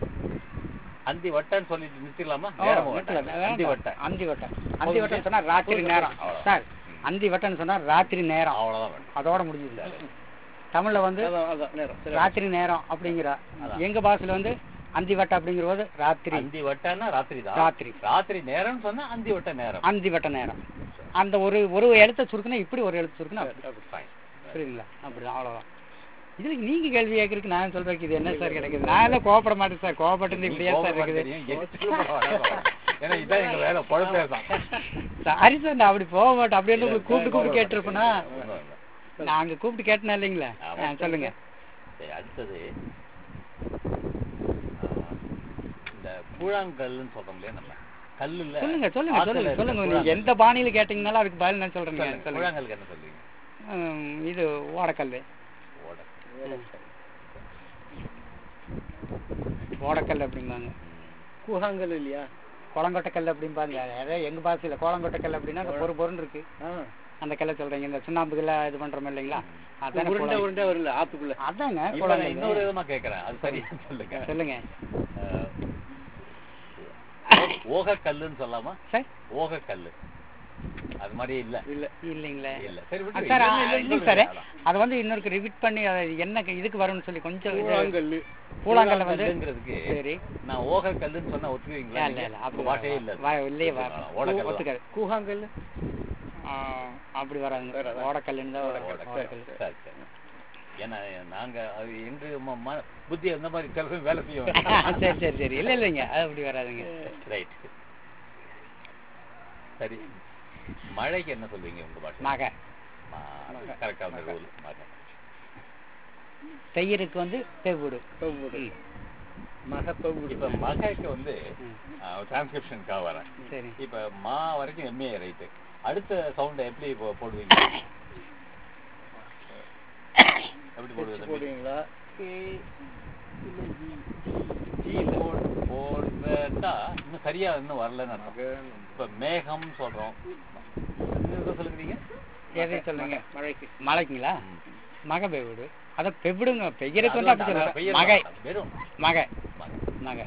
Speaker 1: அந்தி வட்டம்னு சொல்லிட்டு நிறுத்திடலாமா
Speaker 3: ஓ,
Speaker 1: நேரமும்
Speaker 3: நிறுத்தல,
Speaker 1: வட்டம். அந்தி
Speaker 3: வேண்டாம்.
Speaker 1: வட்டம்
Speaker 3: அந்தி வட்டம் அந்தி வட்டம் சொன்னா ராத்திரி நேரம்
Speaker 1: அவ்வளவுதான்.
Speaker 3: சார் அந்தி வட்டம்னு சொன்னா ராத்திரி நேரம்
Speaker 1: அவ்வளவுதான் வேணும்
Speaker 3: அதோட முடிஞ்சது தமிழ்ல வந்து
Speaker 2: அதான் அதான் நேரம் சரி
Speaker 3: ராத்திரி நேரம் அப்படிங்கிற
Speaker 1: அதான்.
Speaker 3: எங்க பாஷையில வந்து அந்தி வட்டம் அப்படிங்கிற போது ராத்திரி
Speaker 1: அந்தி வட்டம்னா ராத்திரி தான்
Speaker 3: ராத்திரி
Speaker 1: ராத்திரி நேரம்னு சொன்னா அந்தி வட்ட நேரம்
Speaker 3: அந்தி வட்ட நேரம் அந்த ஒரு ஒரு எழுத்த சுருக்குனா இப்படி ஒரு எழுத்து சுருக்குனா அப்படி.
Speaker 1: Fine.
Speaker 3: புரியுதுங்களா அப்படிதான் அவ்வளவுதான் இதுல நீங்க கேள்வி கேட்கறதுக்கு நான் சொல்றதுக்கு இது என்ன சார் கிடைக்குது நான் எல்லாம் கோவப்பட மாட்டேன் சார் கோவப்பட்டு
Speaker 1: நீ
Speaker 3: இப்படியே சார்
Speaker 1: கோபப்பட
Speaker 3: இருக்குது
Speaker 1: தெரியும், எரிச்சல் பட வேணாம். ஏன்னா இதான் எங்க வேலை பொழப்பே தான்
Speaker 3: சாரி சார் நான் அப்படி போக மாட்டேன் அப்படியே உங்களுக்கு கூப்பிட்டு கூப்பிட்டு கேட்டிருப்பேனா
Speaker 1: ஒண்ணும் இல்ல.
Speaker 3: நான் அங்க கூப்பிட்டு கேட்டனா இல்லைங்களா
Speaker 1: ஆமா.
Speaker 3: ஆ, சொல்லுங்க
Speaker 1: சரி, அடுத்தது ஆ, இந்த கூழாங்கல்லுன்னு சொல்றோம் இல்லையா நம்ம கல்லுல
Speaker 3: சொல்லுங்க சொல்லுங்க
Speaker 1: ஆத்துல
Speaker 3: சொல்லுங்க
Speaker 1: இருக்க
Speaker 3: சொல்லுங்க நீங்க
Speaker 1: கூழாங்கல்.
Speaker 3: எந்த பாணியில கேட்டீங்கனாலும் அதுக்கு பதில் நான் சொல்றேங்க
Speaker 1: சொல்லுங்க,
Speaker 3: சொல்லுங்க
Speaker 1: கூழாங்கல்லுக்கு என்ன சொல்லுவீங்க
Speaker 3: ம், இது ஓடக்கல்
Speaker 1: ஓட
Speaker 3: ஓடக்கல் அப்படிம்பாங்க
Speaker 2: கூழாங்கல் இல்லையா
Speaker 3: குளங்கொட்டக்கல் அப்படிம்பாங்க அதாவது எங்க பாஷையில குளங்கொட்டக்கல் அப்படின்னா அந்த பொறு பொருன்னு இருக்கு
Speaker 2: ஆ
Speaker 3: அந்த கல்லை சொல்றீங்க இந்த சுண்ணாம்புக்குள்ள இது பண்றோம் இல்லைங்களா அதானே
Speaker 2: உருண்டை
Speaker 3: குளம்.
Speaker 2: உருண்டை வரல ஆத்துக்குள்ள
Speaker 3: அதாங்க
Speaker 1: இப்ப நான்
Speaker 3: குளங்கல்
Speaker 1: இன்னொரு விதமா கேக்குறேன் அது சரியா சொல்லுங்க
Speaker 3: சொல்லுங்க
Speaker 1: ஆ, ஓக கல்லுன்னு சொல்லாமா
Speaker 3: சார்
Speaker 1: ஓக கல்லு அது மாதிரி இல்ல
Speaker 2: இல்ல
Speaker 3: இல்லைங்களே
Speaker 1: இல்ல சரி
Speaker 3: ஆ,
Speaker 1: விட்டு
Speaker 3: சார்
Speaker 1: இல்ல, இல்ல,
Speaker 3: இல்லைங்க
Speaker 1: இல்ல,
Speaker 3: சார்
Speaker 1: அதான்.
Speaker 3: அதை வந்து இன்னொருக்கு ரிவிட் பண்ணி அதை என்ன இதுக்கு வரும்னு சொல்லி கொஞ்சம் இது-
Speaker 2: கூழாங்கல்லு
Speaker 3: பூலாங்கல்ல வந்து
Speaker 1: கல்லுங்கிறதுக்கு
Speaker 3: சரி
Speaker 1: நான் ஓக கல்லுன்னு சொன்னா ஒத்துக்குவீங்களா
Speaker 3: இல்ல இல்ல அப்படி
Speaker 1: உங்க பாஷையே இல்ல அது.
Speaker 3: வ- இல்லையே வ-
Speaker 1: ஆ, ஓடக்கல்லு தான்.
Speaker 3: ஒத்துக்காது
Speaker 2: கூழாங்கல்லு
Speaker 3: ஆ, அப்படி வராதுங்க
Speaker 2: வராதா?
Speaker 3: ஓடக்கல்லுன்னு தான் வரும்.
Speaker 1: ஓடக்கல்.
Speaker 3: ஓடக்கல்
Speaker 1: சரி, சரி. ஏன்னா நாங்க அது எங்க ம- ம- புத்தி அந்த மாதிரி சில சமயம் வேலை செய்யும்
Speaker 3: சரி சரி சரி இல்ல இல்லைங்க அது அப்படி வராதுங்க
Speaker 1: ரைட் சரி மழைக்கு என்ன சொல்வீங்க உங்க பாஷை
Speaker 3: மக
Speaker 1: கரெக்டா அந்த ரூல் மகை
Speaker 3: செய்யறதுக்கு வந்து பெவ்விடு
Speaker 2: தொகுடு மக தொகுடு
Speaker 1: இப்ப மகைக்கு வந்து
Speaker 3: ம்.
Speaker 1: டிரான்ஸ்கிரிப்ஷனுக்காக வரேன்
Speaker 3: சரி
Speaker 1: இப்ப மா வரைக்கும் எம்ஏ ரைட்டு அடுத்த சவுண்டை எப்படி போ- போடுவீங்க எப்படி போடுவீங்க தம்பி?
Speaker 2: போடுவீங்களா
Speaker 1: ஜி போட் போடுறதா இன்னும் சரியா இன்னும் வரலன்னு அர்த்தம் இப்ப மேகம் சொல்றோம் இன்னும் எதோ சொல்லுறீங்க
Speaker 3: எதை சொல்லுங்க
Speaker 2: மழைக்கு
Speaker 3: மழைக்குங்களா
Speaker 1: ம்.
Speaker 3: மக பெவ்விடு அத பெவ்விடுங்க பெய்யறதுக்கு வந்து அப்படி
Speaker 1: அதான்
Speaker 3: சொல்லுங்க
Speaker 1: பெய்யறது
Speaker 3: மகை
Speaker 1: தான். வெறும்
Speaker 3: மக
Speaker 1: மகை.
Speaker 3: மக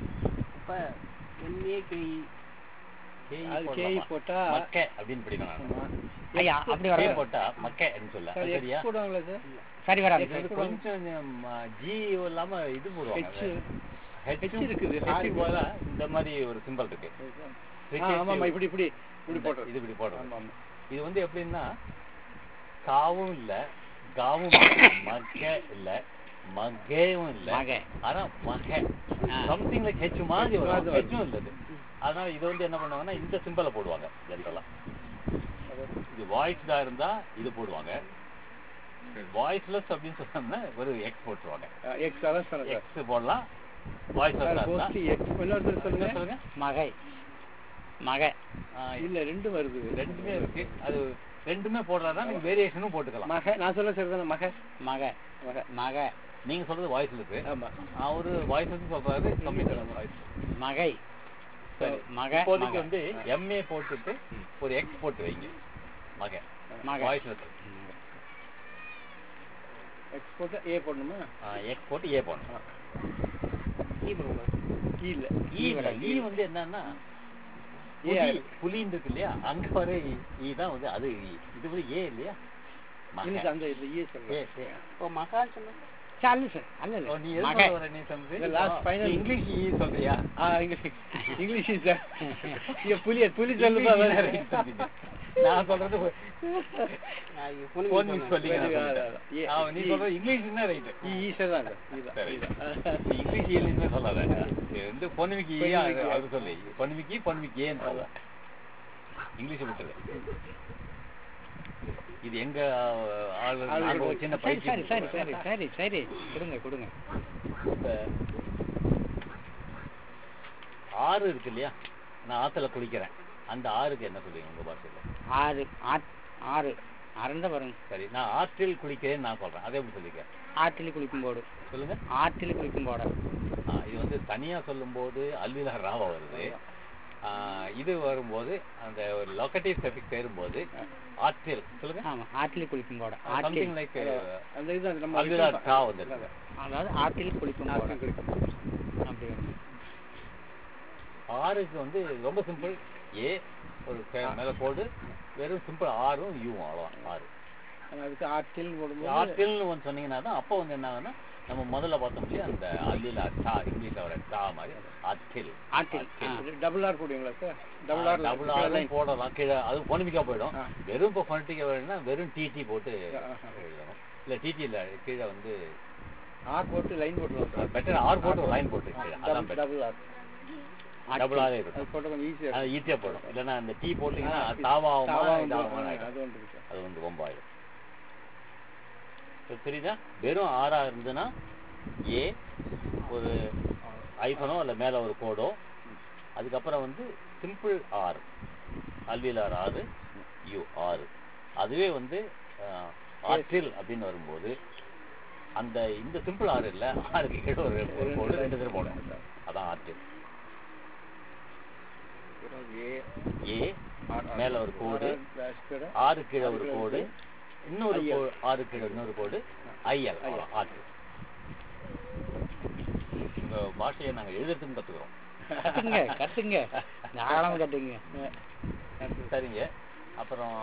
Speaker 1: கேய்
Speaker 2: அது
Speaker 1: போடலாமா?
Speaker 2: கேய் போட்டா
Speaker 1: மக்கை அப்படின்னு பிடிக்கணும் நான்.
Speaker 2: ஆமா.
Speaker 3: ஐயா அப்படி
Speaker 1: கேய்
Speaker 3: வராது
Speaker 1: போட்டா மக்கை அப்படின்னு சொல்ல
Speaker 2: சார்
Speaker 1: அது
Speaker 2: எக்ஸ்
Speaker 1: சரியா
Speaker 2: போடுவாங்களா சார்
Speaker 3: சரி வராது
Speaker 1: இது வந்து கொஞ்சம் ம- ஜி இல்லாம இது போடுவாங்க
Speaker 2: ஹெச்
Speaker 1: ஹெச்
Speaker 2: H இருக்குது.
Speaker 1: ஹெச் போல இந்த மாதிரி ஒரு சிம்பல் இருக்கு
Speaker 2: ஆ, ஆமாமா இப்படி இப்படி இப்படி
Speaker 1: இந்த-
Speaker 2: போடுறது
Speaker 1: இது இப்படி போடுறது
Speaker 2: ஆமா ஆமா
Speaker 1: இது வந்து எப்படின்னா காவும் இல்ல காவும் இல்ல, மக்க இல்ல மகேவும் இல்ல
Speaker 3: மகை.
Speaker 1: ஆனா மக
Speaker 3: ஆ.
Speaker 1: சம்திங் லைக் ஹெச் மாதிரி வரும்
Speaker 2: அது வருது.
Speaker 1: ஹெச்சும் இல்லது அதனால இது வந்து என்ன பண்ணுவாங்கன்னா இந்த சிம்பலை போடுவாங்க ஜென்ரலா இது வாய்ஸ்டா இருந்தா இது போடுவாங்க வாய்ஸ்லெஸ் அப்படின்னு சொன்னோம்னா ஒரு எக்ஸ் போட்டுருவாங்க
Speaker 2: எக்ஸ் அதான் சார் சார்
Speaker 1: எக்ஸ் போடலாம் வாய்ஸ்லெஸ் இருந்தா
Speaker 2: மோஸ்ட்லி எக்ஸ் இன்னொருத்தர்
Speaker 1: என்ன
Speaker 2: சொல்லுங்க
Speaker 1: சொல்லுங்க
Speaker 3: மகை மக
Speaker 1: ஆ,
Speaker 2: இல்ல ரெண்டும் வருது
Speaker 1: ரெண்டுமே இருக்கு அது ரெண்டுமே போடுறதா நீங்க வேரியேஷனும் போட்டுக்கலாம்
Speaker 2: மக நான் சொல்ல சார் தானே மக
Speaker 3: மக
Speaker 2: மக
Speaker 3: மக
Speaker 1: நீங்க சொல்றது வாய்ஸ்ல இருக்கு
Speaker 2: ஆமா
Speaker 1: அவரு வாய்ஸ் வந்து சொல்றாரு கம்ப்யூட்டர் வாய்ஸ்
Speaker 3: மகை
Speaker 1: சரி
Speaker 3: மக
Speaker 1: இப்போதைக்கு
Speaker 3: மக.
Speaker 1: வந்து எம்ஏ போட்டுட்டு ஒரு எக்ஸ் போட்டு வைங்க மக
Speaker 3: மக.
Speaker 1: வாய்ஸ்ல இருக்கு
Speaker 2: எக்ஸ் போட்டா ஏ போடணுமா
Speaker 1: எக்ஸ் போட்டு ஏ போடணும்
Speaker 2: கீ இல்ல
Speaker 1: ஈ இல்ல ஈ வந்து என்னன்னா
Speaker 2: ஏ
Speaker 1: புலி
Speaker 2: ஆயிருக்கு.
Speaker 1: புலின்னு இருக்கு இல்லையா அங்க வர ஈ தான் வந்து அது ஈ. இது வந்து ஏ இல்லையா மக.
Speaker 2: இல்ல அந்த இது ஏ
Speaker 1: ஏ,
Speaker 2: சொல்றேன்
Speaker 1: ஏ.
Speaker 3: சரி, அல்ல சார் அல்ல
Speaker 1: ஓ, நீ
Speaker 3: இல்ல
Speaker 1: எது
Speaker 3: மகை
Speaker 1: சொல்ல வர நீ சம்சு?
Speaker 2: The last final-
Speaker 1: நீ இங்கிலீஷ் ஈ சொல்றியா
Speaker 2: ஆ இங்கிலீஷ் இங்கிலீஷ் சார் இங்க புலி புலி சொல்லுமா
Speaker 1: இங்கிலீஷ் ஈ right சொல்றீங்க. நான் சொல்றது போன் மிக்ஸ் சொல்லி
Speaker 2: Very well, well. ஏ,
Speaker 1: நீ
Speaker 2: ஈ.
Speaker 1: சொல்றது இங்கிலீஷ்னா ரைட்
Speaker 2: ஈ ஈஸா தான் சார் இதுதான்
Speaker 1: சரி.
Speaker 2: இதுதான்.
Speaker 1: நீ இங்கிலீஷ் ஈன்னு சொல்லாத இது வந்து பொன்னிமிக்கு ஈயா அது அது சொல்லு பொன்னிமிக்கு பொன்னிமிக்கு ஏன்னு சொல்ல இங்கிலீஷ் விட்டுரு இது எங்க ஆள்
Speaker 2: ஆள்
Speaker 1: நாங்க ஒரு சின்ன
Speaker 3: சரி
Speaker 1: பயிற்சி
Speaker 3: சரி சரி சரி
Speaker 1: கொடுக்குறோம்.
Speaker 3: சரி சரி கொடுங்க கொடுங்க
Speaker 1: இப்ப ஆறு இருக்கு இல்லையா நான் ஆத்துல குளிக்கிறேன் அந்த ஆறுக்கு என்ன சொல்லுவீங்க உங்க பாஷையில
Speaker 3: ஆறு ஆத் ஆறு அறந்த வரும்
Speaker 1: சரி நான் ஆற்றில் குளிக்கிறேன்னு நான் சொல்றேன் அதை எப்படி சொல்லிக்க
Speaker 3: ஆற்றில் குளிக்கும் போடு
Speaker 1: சொல்லுங்க
Speaker 3: ஆற்றில் குளிக்கும் போட
Speaker 1: ஆ, இது வந்து தனியா சொல்லும்போது அல்விலா ராவா வருது ஆ, இது வரும்போது அந்த ஒரு லொக்கட்டிவ் செஃபிக் சேரும்போது ஆற்றில் சொல்லுங்க
Speaker 3: ஆமா ஆற்றில் குளிக்கும் போட ஆற்றில்
Speaker 1: சம்திங் லைக்
Speaker 2: அந்த இது நம்ம
Speaker 1: அல்விலா டா வந்துருக்கு
Speaker 3: அதாவது ஆற்றில் குளிக்கும் போட
Speaker 2: ஆற்றில் குளிக்கும்.
Speaker 3: அப்படி வரும்
Speaker 1: ஆறுக்கு வந்து ரொம்ப சிம்பிள் ஏ ஒரு கே- மேல கோடு வெறும் சிம்பிள் ஆறும் யூவும் அவ்வளோதான் ஆறு
Speaker 2: ஆனா அதுக்கு ஆற்றில் போடும்போது
Speaker 1: ஆற்றில்னு ஒன்று சொன்னீங்கன்னா தான் அப்போ வந்து என்ன ஆகும்னா நம்ம முதல்ல பார்த்தோம் இல்லையா அந்த அல்லிலா டா இங்கிலீஷ்ல வர டா மாதிரி ஆற்றில்
Speaker 3: ஆற்றில் ஆ.
Speaker 2: டபுள் ஆர் போடுவீங்களா சார் டபுள் ஆர்
Speaker 1: டபுள் ஆறும் போடலாம் கீழே அது பொனிமிக்கா போயிடும்
Speaker 2: ஆ.
Speaker 1: வெறும் இப்போ ஃபனட்டிக்கா வேணும்னா வெறும் டிடி போட்டு
Speaker 2: ஆஹா.
Speaker 1: எழுதணும் இல்லை டிடி இல்லை கீழே வந்து
Speaker 2: ஆர் போட்டு லைன் போட்டுருவோம் சார்
Speaker 1: பெட்டர் ஆர் போட்டு ஒரு லைன் போட்டு கீழே அதான் பெட்டர்
Speaker 2: டபுள் ஆர்
Speaker 1: டபுள் ஆரே
Speaker 2: அது
Speaker 1: இருக்கும்
Speaker 2: போட்டு கொஞ்சம் ஈஸியா
Speaker 1: அது ஈஸியாக போடும் இல்லைன்னா அந்த டீ போட்டிங்கன்னா தாவாகுமா இதாகுமா
Speaker 2: அது ஒன்று இருக்கு
Speaker 1: அது வந்து ரொம்ப ஆயிடும் இப்ப புரியுதா வெறும் ஆறா இருந்ததுன்னா ஏ ஒரு ஐஃபனோ இல்லை மேலே ஒரு கோடோ அதுக்கப்புறம் வந்து சிம்பிள் ஆர் அல்விலார் ஆறு யூ ஆறு அதுவே வந்து அஹ், ஆற்றில் அப்படின்னு வரும்போது அந்த இந்த சிம்பிள் ஆறு இல்லை ஆறுக்கு கீழே ஒரு ஒரு கோடு ரெண்டு தடவை போடணும் அதான் ஆற்றில்
Speaker 2: ஏ
Speaker 1: ஏ மேல ஒரு கோடு ஆறு கீழே ஒரு கோடு இன்னொரு கோ- ஆறு கீழே இன்னொரு கோடு ஐஎல் ஆற்று உங்க பாஷையை நாங்க எழுதுறதுக்கும் கத்துக்கிறோம்
Speaker 3: கத்துங்க கத்துங்க தாராளமா கத்துங்க
Speaker 1: சரிங்க அப்புறம்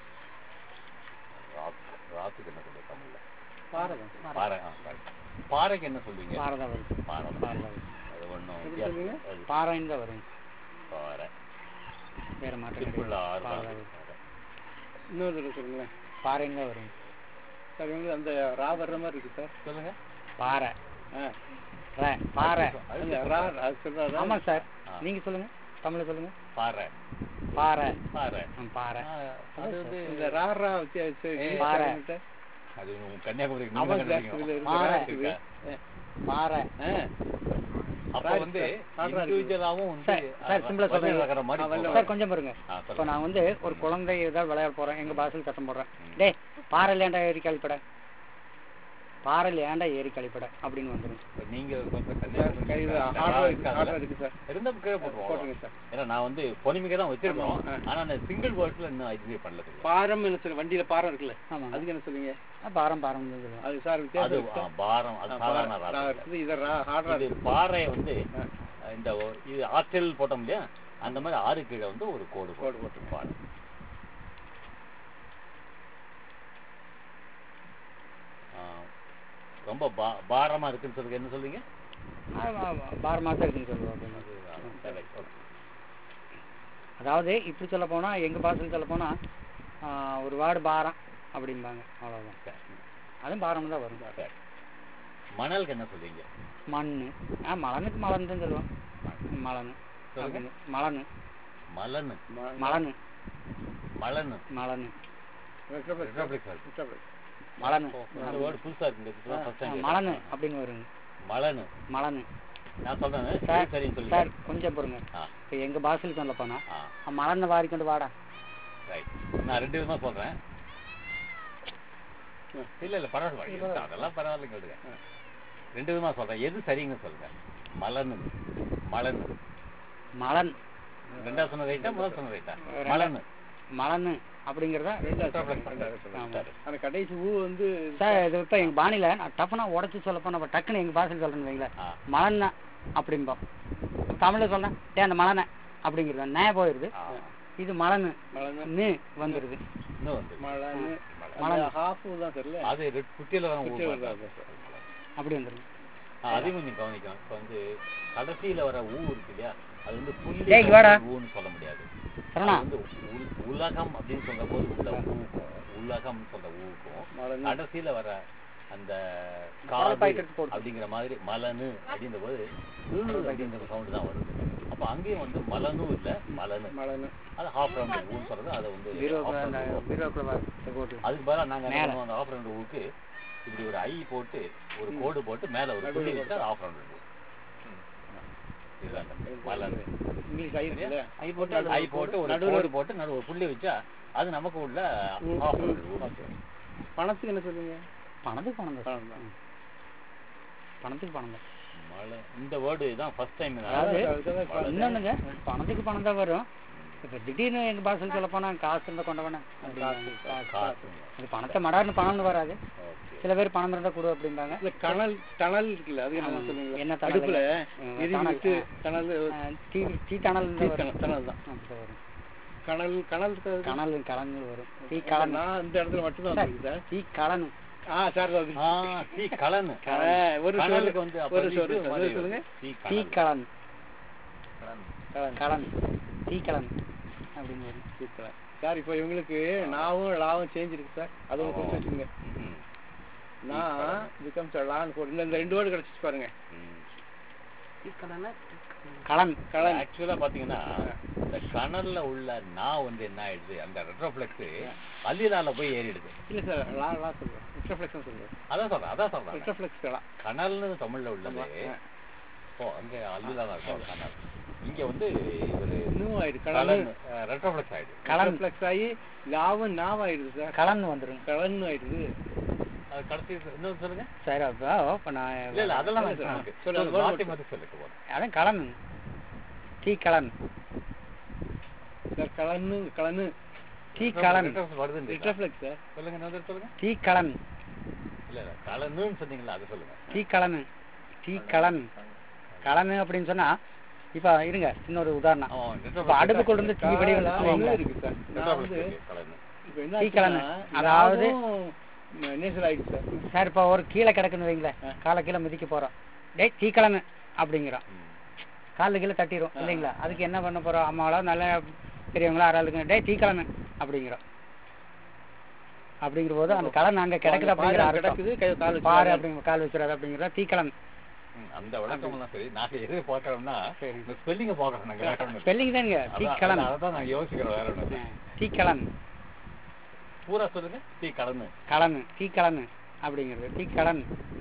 Speaker 1: ராக் ராக்குக்கு என்ன சொல்லுங்க தமிழ்ல
Speaker 2: பாறை தான்
Speaker 1: பாறை ஆ, பாறை. பாறைக்கு என்ன சொல்லுவீங்க
Speaker 3: பாறை தான் வருது
Speaker 1: பாறை
Speaker 3: பாறை தான் வருது
Speaker 1: அது ஒன்றும்
Speaker 2: எப்படி சொல்லுவீங்க?
Speaker 3: பாறைன்னு தான் வரும்
Speaker 1: பாறை
Speaker 3: வேற மாற்றம்
Speaker 1: சிம்பிளா
Speaker 3: கிடையாது. பாறை
Speaker 1: ஆறு
Speaker 3: தான் வரும்
Speaker 2: இன்னொரு தடவை சொல்லுங்களேன்
Speaker 3: பாறைன்னு தான் வரும்
Speaker 2: சார் இவங்களுக்கு அந்த ரா வர்ற மாதிரி இருக்கு சார்
Speaker 1: சொல்லுங்க
Speaker 3: பாறை
Speaker 2: ஆ
Speaker 3: ர, பாறை
Speaker 2: அந்த ரா அது சொல்றாரா
Speaker 3: ஆமா சார்
Speaker 1: ஆ.
Speaker 3: நீங்க சொல்லுங்க தமிழ்ல சொல்லுங்க
Speaker 1: பாறை
Speaker 3: பாறை
Speaker 1: பாறை
Speaker 3: ஆ, பாறை
Speaker 1: ஆ, அது வந்து
Speaker 2: இந்த ரா ரா வச்சு வச்சு
Speaker 1: ஏய்,
Speaker 3: பாறை.
Speaker 2: கிட்ட.
Speaker 1: அது உங்க கன்னியாகுமரிக்கு
Speaker 2: ஆமா
Speaker 1: நீங்க
Speaker 2: சார்
Speaker 1: கண்டுபிடிக்கணும்.
Speaker 2: இதுல இருக்கு
Speaker 3: பாறை
Speaker 2: ரா இருக்குது
Speaker 3: பாறை
Speaker 2: ஆ
Speaker 1: அப்ப
Speaker 2: Right,
Speaker 1: வந்து
Speaker 2: sir. Right, right.
Speaker 1: இண்டிவிஜுவலாவும் வந்து
Speaker 3: சார், சார், simple ஆ
Speaker 1: வசதி
Speaker 3: சொல்றேன்.
Speaker 1: இருக்கிற மாதிரி
Speaker 2: ஆ, வரல,
Speaker 1: போகலாம்.
Speaker 3: சார் கொஞ்சம் பாருங்க
Speaker 1: ஆ,
Speaker 3: இப்போ
Speaker 1: சொல்லுங்க.
Speaker 3: நான் வந்து ஒரு குழந்தை ஏதாவது விளையாட போறேன் எங்க பாசல் சத்தம் போடுறேன் டேய் பாறையில் ஏன்டா ஏறி கழிப்பட பாறையில் ஏன்டா ஏறி கழிப்பட அப்படின்னு வந்துடும்
Speaker 1: இப்ப நீங்க கொஞ்சம்
Speaker 2: சார் கை
Speaker 1: கன்னியாகுமரி
Speaker 2: ஹார்ட்
Speaker 1: இருக்காதுல்ல?
Speaker 2: இருக்கு ஹார்ட் இருக்கு சார்
Speaker 1: இருந்தா கீழே போட்டுருவோம்
Speaker 2: போட்டுருங்க சார்
Speaker 1: ஏன்னா நான் வந்து பொனிமிக்க தான் வச்சிருக்கோம்
Speaker 2: ஆமா, ஆ.
Speaker 1: ஆனா அந்த சிங்கிள் வேர்ட்ஸ்ல இன்னும் ஐடென்டிஃபை பண்ணல தெரியும்.
Speaker 2: பாரம் என்ன சொல்லு வண்டியில பாரம் இருக்குல்ல
Speaker 3: ஆமா
Speaker 2: அதுக்கு என்ன சொல்லுவீங்க
Speaker 3: ஆ, பாரம் பாரம் தான் சொல்லுவேன்
Speaker 2: அது சார்
Speaker 1: அது
Speaker 2: வித்தியாசம் இருக்கு
Speaker 1: ஆ,
Speaker 2: சார்.
Speaker 1: பாரம் அது
Speaker 2: ஆ,
Speaker 1: சாதாரண
Speaker 2: பாரம்.
Speaker 1: ராகம்
Speaker 2: ரா
Speaker 1: இல்ல.
Speaker 2: இருக்குது இது ரா ஹார்டா
Speaker 1: இது
Speaker 2: இருக்கு
Speaker 1: பாறை வந்து
Speaker 2: ஆ.
Speaker 1: இந்த ஒ- இது ஆற்றல் போட்டோம் இல்லையா அந்த மாதிரி ஆறு கீழே வந்து ஒரு கோடு
Speaker 2: கோடு
Speaker 1: போட்டு பாறை ஆ, ரொம்ப பா- பாரமா இருக்குன்னு சொல்லுங்க என்ன சொல்றீங்க
Speaker 3: ஆ, ஆ, பாரமாக தான் இருக்குன்னு சொல்லுவோம் அப்படின்னு
Speaker 1: அது, ஆ, சரி, okay.
Speaker 3: அதாவது இப்படி சொல்ல போனா எங்க பாசல் சொல்ல போனா ஆ, ஒரு வார்டு பாரம் அப்படிம்பாங்க அவ்வளவுதான்
Speaker 1: சரி,
Speaker 3: அதுவும் பாரம் தான் வரும்
Speaker 1: சரி. மணலுக்கு என்ன சொல்றீங்க
Speaker 3: மண் ஆ மலனுக்கு மலன் தான் சொல்லுவோம் மலனு
Speaker 1: சொல்லுங்க.
Speaker 3: அப்படின்னு. மலனு
Speaker 1: மலனு
Speaker 3: மலனு
Speaker 1: மலனு
Speaker 3: மலனு
Speaker 2: ரெட்ரோஃப்ளெக்ஸ்
Speaker 1: Retroflex word.
Speaker 2: ரெட்ரோஃப்ளெக்ஸ்
Speaker 3: மலனு
Speaker 1: இந்த வேர்டு புதுசா இருக்குங்க இப்பதான் first time
Speaker 3: மலனு
Speaker 1: கேட்டேன்.
Speaker 3: அப்படின்னு வருங்க
Speaker 1: மலனு
Speaker 3: மலனு
Speaker 1: நான் சொல்றேன்
Speaker 3: சார்
Speaker 1: சரி சரின்னு சொல்லி
Speaker 3: சார் கொஞ்சம் பொறுங்க
Speaker 1: ஆ
Speaker 3: இப்போ எங்க பாசலுக்கு சொல்ல போனா
Speaker 1: ஆ
Speaker 3: மலனை வாரி கொண்டு வாடா
Speaker 1: ரைட் நான் ரெண்டு விதமா சொல்றேன் இல்ல இல்ல பரவாயில்ல அதெல்லாம் பரவாயில்ல கேளுங்க ரெண்டு விதமா சொல்றேன் எது சரிங்க சொல்லுங்க மலனு மலனு
Speaker 3: மலன்
Speaker 1: ரெண்டாவது சொன்ன ரைட்டா முதல் சொன்ன ரைட்டா மலனு
Speaker 3: மலனு அப்படிங்கிறத
Speaker 2: ஆமா ஆனா கடைசி ஊ வந்து
Speaker 3: சார் இது இப்போ எங்க பாணியில நான் டப்புனா உடச்சி சொல்லப்போ நம்ம டக்குன்னு எங்க பாசல் சொல்றேன்னு வைங்களேன்
Speaker 1: ஆ
Speaker 3: மலன்னா அப்படிம்போம் தமிழ்ல சொல்றேன் டே அந்த மலனை அப்படிங்கிறது நே போயிருது
Speaker 1: ஆ
Speaker 3: இது மலனு
Speaker 2: மலன்னு
Speaker 3: நு வந்துருது
Speaker 1: இன்னும் வந்து
Speaker 2: மலன்னு
Speaker 3: மலன்.
Speaker 2: ஹாஃப் தான் தெரியல
Speaker 1: அது ரெட் குட்டியில வர
Speaker 2: குட்டியில
Speaker 1: ஊர்
Speaker 2: வர்றது.
Speaker 3: அப்படி வந்துருது
Speaker 1: ஆ, அதையும் கொஞ்சம் கவனிக்கணும் இப்போ வந்து கடைசியில வர ஊ இருக்கு இல்லையா அது வந்து புள்ளி
Speaker 3: டேய், இங்க வாடா.
Speaker 1: ஊன்னு சொல்ல முடியாது
Speaker 3: சரணா
Speaker 1: அது வந்து உல்- உலகம் அப்படின்னு சொல்ற போது உள்ள ஊக்கும் உலகம் சொல்ற ஊக்கும்
Speaker 2: மலன்னு.
Speaker 1: கடைசியில வர அந்த
Speaker 3: பால்
Speaker 1: காது
Speaker 3: பாக்கெட் எடுத்து போடு.
Speaker 1: அப்படிங்கிற மாதிரி மலனு அப்படின்ற போது உ அப்படிங்கிற சவுண்ட் தான் வருது அப்ப அங்கேயும் வந்து மலனும் இல்ல மலனு
Speaker 2: மலன்னு
Speaker 1: அது ஹாஃப் ரவுண்ட் ஊன்னு சொல்றது அதை வந்து
Speaker 3: பீரோ
Speaker 1: half
Speaker 3: அந்த
Speaker 1: round ஊ.
Speaker 3: பீரோக்குள்ள போட்டு
Speaker 1: அதுக்கு பதிலா நாங்க என்ன
Speaker 3: மேல.
Speaker 1: பண்ணுவோம் அந்த ஹாஃப் ரவுண்ட் ஊக்கு இப்படி ஒரு ஐ போட்டு ஒரு கோடு போட்டு மேல ஒரு புள்ளி வச்சு அது ஹாஃப் ரவுண்ட் ஊ இதுதான் மலனு
Speaker 2: இங்கிலீஷ் ஐ இருக்குல்ல
Speaker 1: ஐ போட்டு அது ஐ போட்டு ஒரு
Speaker 2: நடுவுல
Speaker 1: கோடு போட்டு நடு ஒரு புள்ளி வச்சா அது நமக்கு உள்ள
Speaker 2: ம்,
Speaker 1: half
Speaker 2: ம்.
Speaker 1: round ஊ.
Speaker 2: பணத்துக்கு என்ன சொல்லுவீங்க
Speaker 3: பணத்துக்கு பணம் தான்
Speaker 2: பணம் தான்.
Speaker 3: பணத்துக்கு பணம் தான்
Speaker 1: மலை இந்த வேர்டு தான் ஃபர்ஸ்ட் டைம்
Speaker 3: அதாவது
Speaker 2: அதுதான் இப்ப
Speaker 3: இன்னொன்னுங்க பணத்துக்கு பணம் தான் வரும் இப்போ திடீர்னு எங்க பாசல் சொல்ல போனா காசு இருந்தா கொண்டவன
Speaker 1: காசு
Speaker 3: அது பணத்தை மடார்னு பணம்னு வராது
Speaker 1: ஓகே
Speaker 3: சில பேர் பணம் இருந்தா கொடு அப்படிம்பாங்க
Speaker 2: இந்த கனல் டனல் இருக்குல்ல அது என்ன
Speaker 3: ஆமா.
Speaker 2: சொல்லுவீங்க
Speaker 3: என்ன டனல்?
Speaker 2: அடுப்புல
Speaker 3: ம்,
Speaker 2: எரி
Speaker 3: டனல்.
Speaker 2: விட்டு டனல்
Speaker 3: அஹ், டீ டீ டனல்
Speaker 2: டீ
Speaker 3: வரும்
Speaker 2: டனல் டனல் தான்
Speaker 3: அப்படிதான் வரும்
Speaker 2: கனல் கனல் இருக்கிறது
Speaker 3: கனல் கலந்து வரும் டீ கலன்
Speaker 2: நான் இந்த இடத்துல மட்டும் தான் வந்திருக்கு சார்
Speaker 3: டீ கலன்
Speaker 2: ஆ சார் அது
Speaker 1: ஆ டீ கலன்
Speaker 2: ஆ, ஒரு
Speaker 1: கனலுக்கு
Speaker 2: சோறு
Speaker 1: வந்து அப்ப
Speaker 2: ஒரு
Speaker 1: இது
Speaker 2: சோறு
Speaker 1: மாதிரி
Speaker 2: அது சொல்லுங்க
Speaker 1: டீ
Speaker 3: டீ
Speaker 1: கலன்
Speaker 3: கலன்
Speaker 1: கலன்.
Speaker 3: கலன் டீ கலன் அப்படின்னு வரும்
Speaker 2: சூப்பரா. சார் இப்போ இவங்களுக்கு நாவும் லாவும் சேஞ்ச் இருக்கு சார் அது ஒரு குறிச்சு வச்சுக்கோங்க
Speaker 1: ம்.
Speaker 2: நான் பிகம்ஸ் லான்னு போட்டு இந்த- இந்த ரெண்டு வேர்டு கிடைச்சிச்சு பாருங்க
Speaker 1: ம்.
Speaker 3: கலன்
Speaker 2: கலன்
Speaker 1: ஆக்சுவலா பாத்தீங்கன்னா இந்த கனல்ல உள்ள நா வந்து என்ன ஆயிடுது அந்த ரெட்ரோஃப்ளெக்ஸ் அல்லிலால போய் ஏறிடுது
Speaker 2: இல்ல சார் லா லா சொல்றேன் ரிட்ரஃப்ளெக்ஸ் சொல்றேன்
Speaker 1: அதான் சொல்றேன் அதான் சொல்றேன்
Speaker 2: ரிட்ரஃப்ளெக்ஸ் லா
Speaker 1: கனல்னு தமிழ்ல உள்ளது
Speaker 2: ஆமா.
Speaker 1: ஓ அங்க அல்லிலா தான் இருக்கும் கனல் இங்க வந்து ஒரு
Speaker 2: இன்னும் ஆயிடுது
Speaker 1: கலன்
Speaker 2: கலன்
Speaker 1: ரெட்ரோஃப்ளெக்ஸ் ஆயிடுது
Speaker 3: கலன்
Speaker 2: ரிட்ரஃப்ளெக்ஸ் ஆகி லாவும் நாவாயிடுது சார்
Speaker 3: கலன் வந்துரும்
Speaker 2: கலன் ஆயிடுது
Speaker 1: அது கடைசி இன்னொரு சொல்லுங்க
Speaker 3: சரி அப்போ இப்போ நான்
Speaker 1: இல்ல இல்ல அதெல்லாம்
Speaker 2: இல்ல,
Speaker 1: நான்
Speaker 2: இல்ல.
Speaker 1: சொல்லுங்க
Speaker 2: சொல்லுங்க,
Speaker 1: சொல்லுங்க
Speaker 2: word
Speaker 1: மாத்தி
Speaker 2: மட்டும்.
Speaker 1: மாத்தி சொல்லுங்க போதும்
Speaker 3: அதான் கலன் டீ கலன்
Speaker 2: சார் கலன்னு கலன்னு
Speaker 3: டீ கலன்
Speaker 1: Retroflex வருதுன்னு
Speaker 2: ரிட்ரஃப்ளெக்ஸ் சார்
Speaker 1: சொல்லுங்க இன்னொரு தடவை சொல்லுங்க
Speaker 3: டீ கலன்
Speaker 1: இல்ல இல்ல கலனுன்னு சொன்னீங்களா அது சொல்லுங்க
Speaker 3: டீ கலனு டீ கலன் கலனு அப்படின்னு சொன்னா இப்போ இருங்க இன்னொரு உதாரணம்
Speaker 1: ஆமா,
Speaker 3: இப்போ அடுப்புக்குள்ள இருந்து தீ வெளியே
Speaker 2: நான்
Speaker 3: வந்து
Speaker 2: ஒண்ணு இருக்கு சார் நான்
Speaker 1: ரெட்ரோஃபிளெக்ஸ்
Speaker 2: வந்து
Speaker 1: இருக்கு, கலந்து.
Speaker 2: இப்போ என்ன
Speaker 3: டீ கலந்து.
Speaker 2: ஆச்சுன்னா,
Speaker 3: அதாவது-
Speaker 2: லாபம் நேசல் ஆயிடுச்சு சார்
Speaker 3: சார் இப்போ ஒரு கீழே கிடக்குன்னு வைங்களேன் காலை கீழே மிதிக்க போகிறோம் டேய் டீ கலன்னு அப்படிங்கிறோம்
Speaker 1: ம்.
Speaker 3: காலில் கீழே தட்டிடும் இல்லைங்களா அதுக்கு என்ன பண்ண போகிறோம் அம்மாவளோ நல்ல பெரியவங்களோ ஆறாளுக்கு டேய் டீ கலன்னு அப்படிங்கிறோம் அப்படிங்கிற போது அந்த கலன் அங்கே கிடக்குது அப்படிங்கிற
Speaker 2: பாரு,
Speaker 3: அர்த்தம்
Speaker 2: கிடக்குது, கை- கால் வச்சு
Speaker 3: பாரு அப்படிங்கிற கால் வச்சுறாரு அப்படிங்கிற டீ கலன்
Speaker 1: ம், அந்த விளக்கம்லாம் சரி நாங்க எது பார்க்கறோம்னா
Speaker 3: சரி.
Speaker 1: இந்த ஸ்பெல்லிங்க பார்க்கறோம் நாங்க வேற ஒண்ணும் இல்ல.
Speaker 3: ஸ்பெல்லிங் தானுங்க டீ
Speaker 1: அதான்,
Speaker 3: கலன்
Speaker 1: அதான் அதான் நான் யோசிக்கிறோம் வேற ஒண்ணு இல்ல.
Speaker 3: டீ கலன்
Speaker 1: பூரா சொல்லுங்க டீ கலந்து
Speaker 3: கலனு டீ கலனு அப்படிங்கிறது டீ கலன்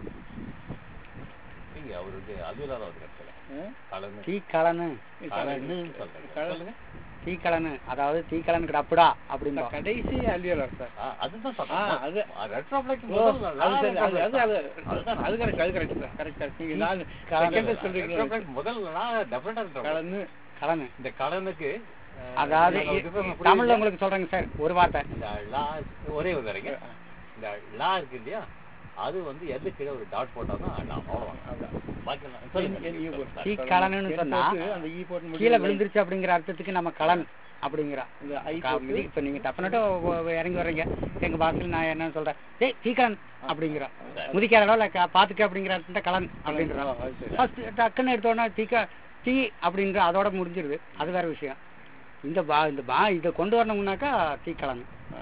Speaker 1: நீங்க அவருக்கு அதுலாத ஒரு கட்டல
Speaker 2: ஆ?
Speaker 1: கலந்து
Speaker 3: டீ கலனு
Speaker 1: கலன்னு சொல்றேன் சொல்லுங்க
Speaker 3: டீ கலனு அதாவது டீ கலனுக்கு டப்புடா அப்படின்பா
Speaker 2: கடைசி அல்வியலர் சார்
Speaker 1: ஆ, அதுதான்
Speaker 2: ஆ, அது-
Speaker 1: ரெட்ரோஃபிளெக்ஸ்
Speaker 2: ஓ, அது சரி, அது அது அது அது correct, அது correct சார், correct, correct. நீங்க நாலு
Speaker 3: கலந்து.
Speaker 2: second சொல்றீங்க.
Speaker 1: முதல் நான் டெஃபினட்டா
Speaker 2: கலந்து
Speaker 3: கலனு
Speaker 1: இந்த கலனுக்கு அஹ்,
Speaker 3: அதாவது
Speaker 1: நாங்க ஒரு difference புரியுது.
Speaker 3: தமிழ்ல உங்களுக்கு சொல்றேங்க சார் ஒரு வார்த்தை
Speaker 1: இந்த லா ஒரே ஒரு தரங்க இந்த லா இருக்கு இல்லையா அது வந்து எது கீழே ஒரு டாட் போட்டா தான் லா அவ்வளவுதான் பாக்கி எல்லாம் சொல்லுங்க
Speaker 2: என் ஈ போட்டு.
Speaker 3: டீ கலனுன்னு
Speaker 2: என்
Speaker 3: சொன்னா
Speaker 2: போட்டு, அந்த ஈ போட்டு
Speaker 3: கீழே
Speaker 2: முடியல.
Speaker 3: விழுந்துருச்சு அப்படிங்கிற அர்த்தத்துக்கு நம்ம கலன் அப்படிங்கிறோம்
Speaker 2: இந்த ஐ
Speaker 3: கா-
Speaker 2: போட்டு,
Speaker 3: மிதி- இப்ப நீங்க டப்புனட்டு இறங்கி வர்றீங்க எங்க பாசல் நான் என்ன சொல்றேன் டேய் டீ கலன் அப்படிங்கிறோம் முதிக்காத அளவுல க- பாத்துக்க அப்படிங்கிற அர்த்தம் கலன் அப்படின்றோம்
Speaker 2: ஆ, அது சரி.
Speaker 3: ஃபர்ஸ்ட் டக்குன்னு எடுத்தோன்னா டீ க டீ அப்படின்ற அதோட முடிஞ்சிருது அது வேற விஷயம் இந்த பா இந்த பா இதை கொண்டு வரணும்னாக்கா டீ கலன்
Speaker 2: ஆ.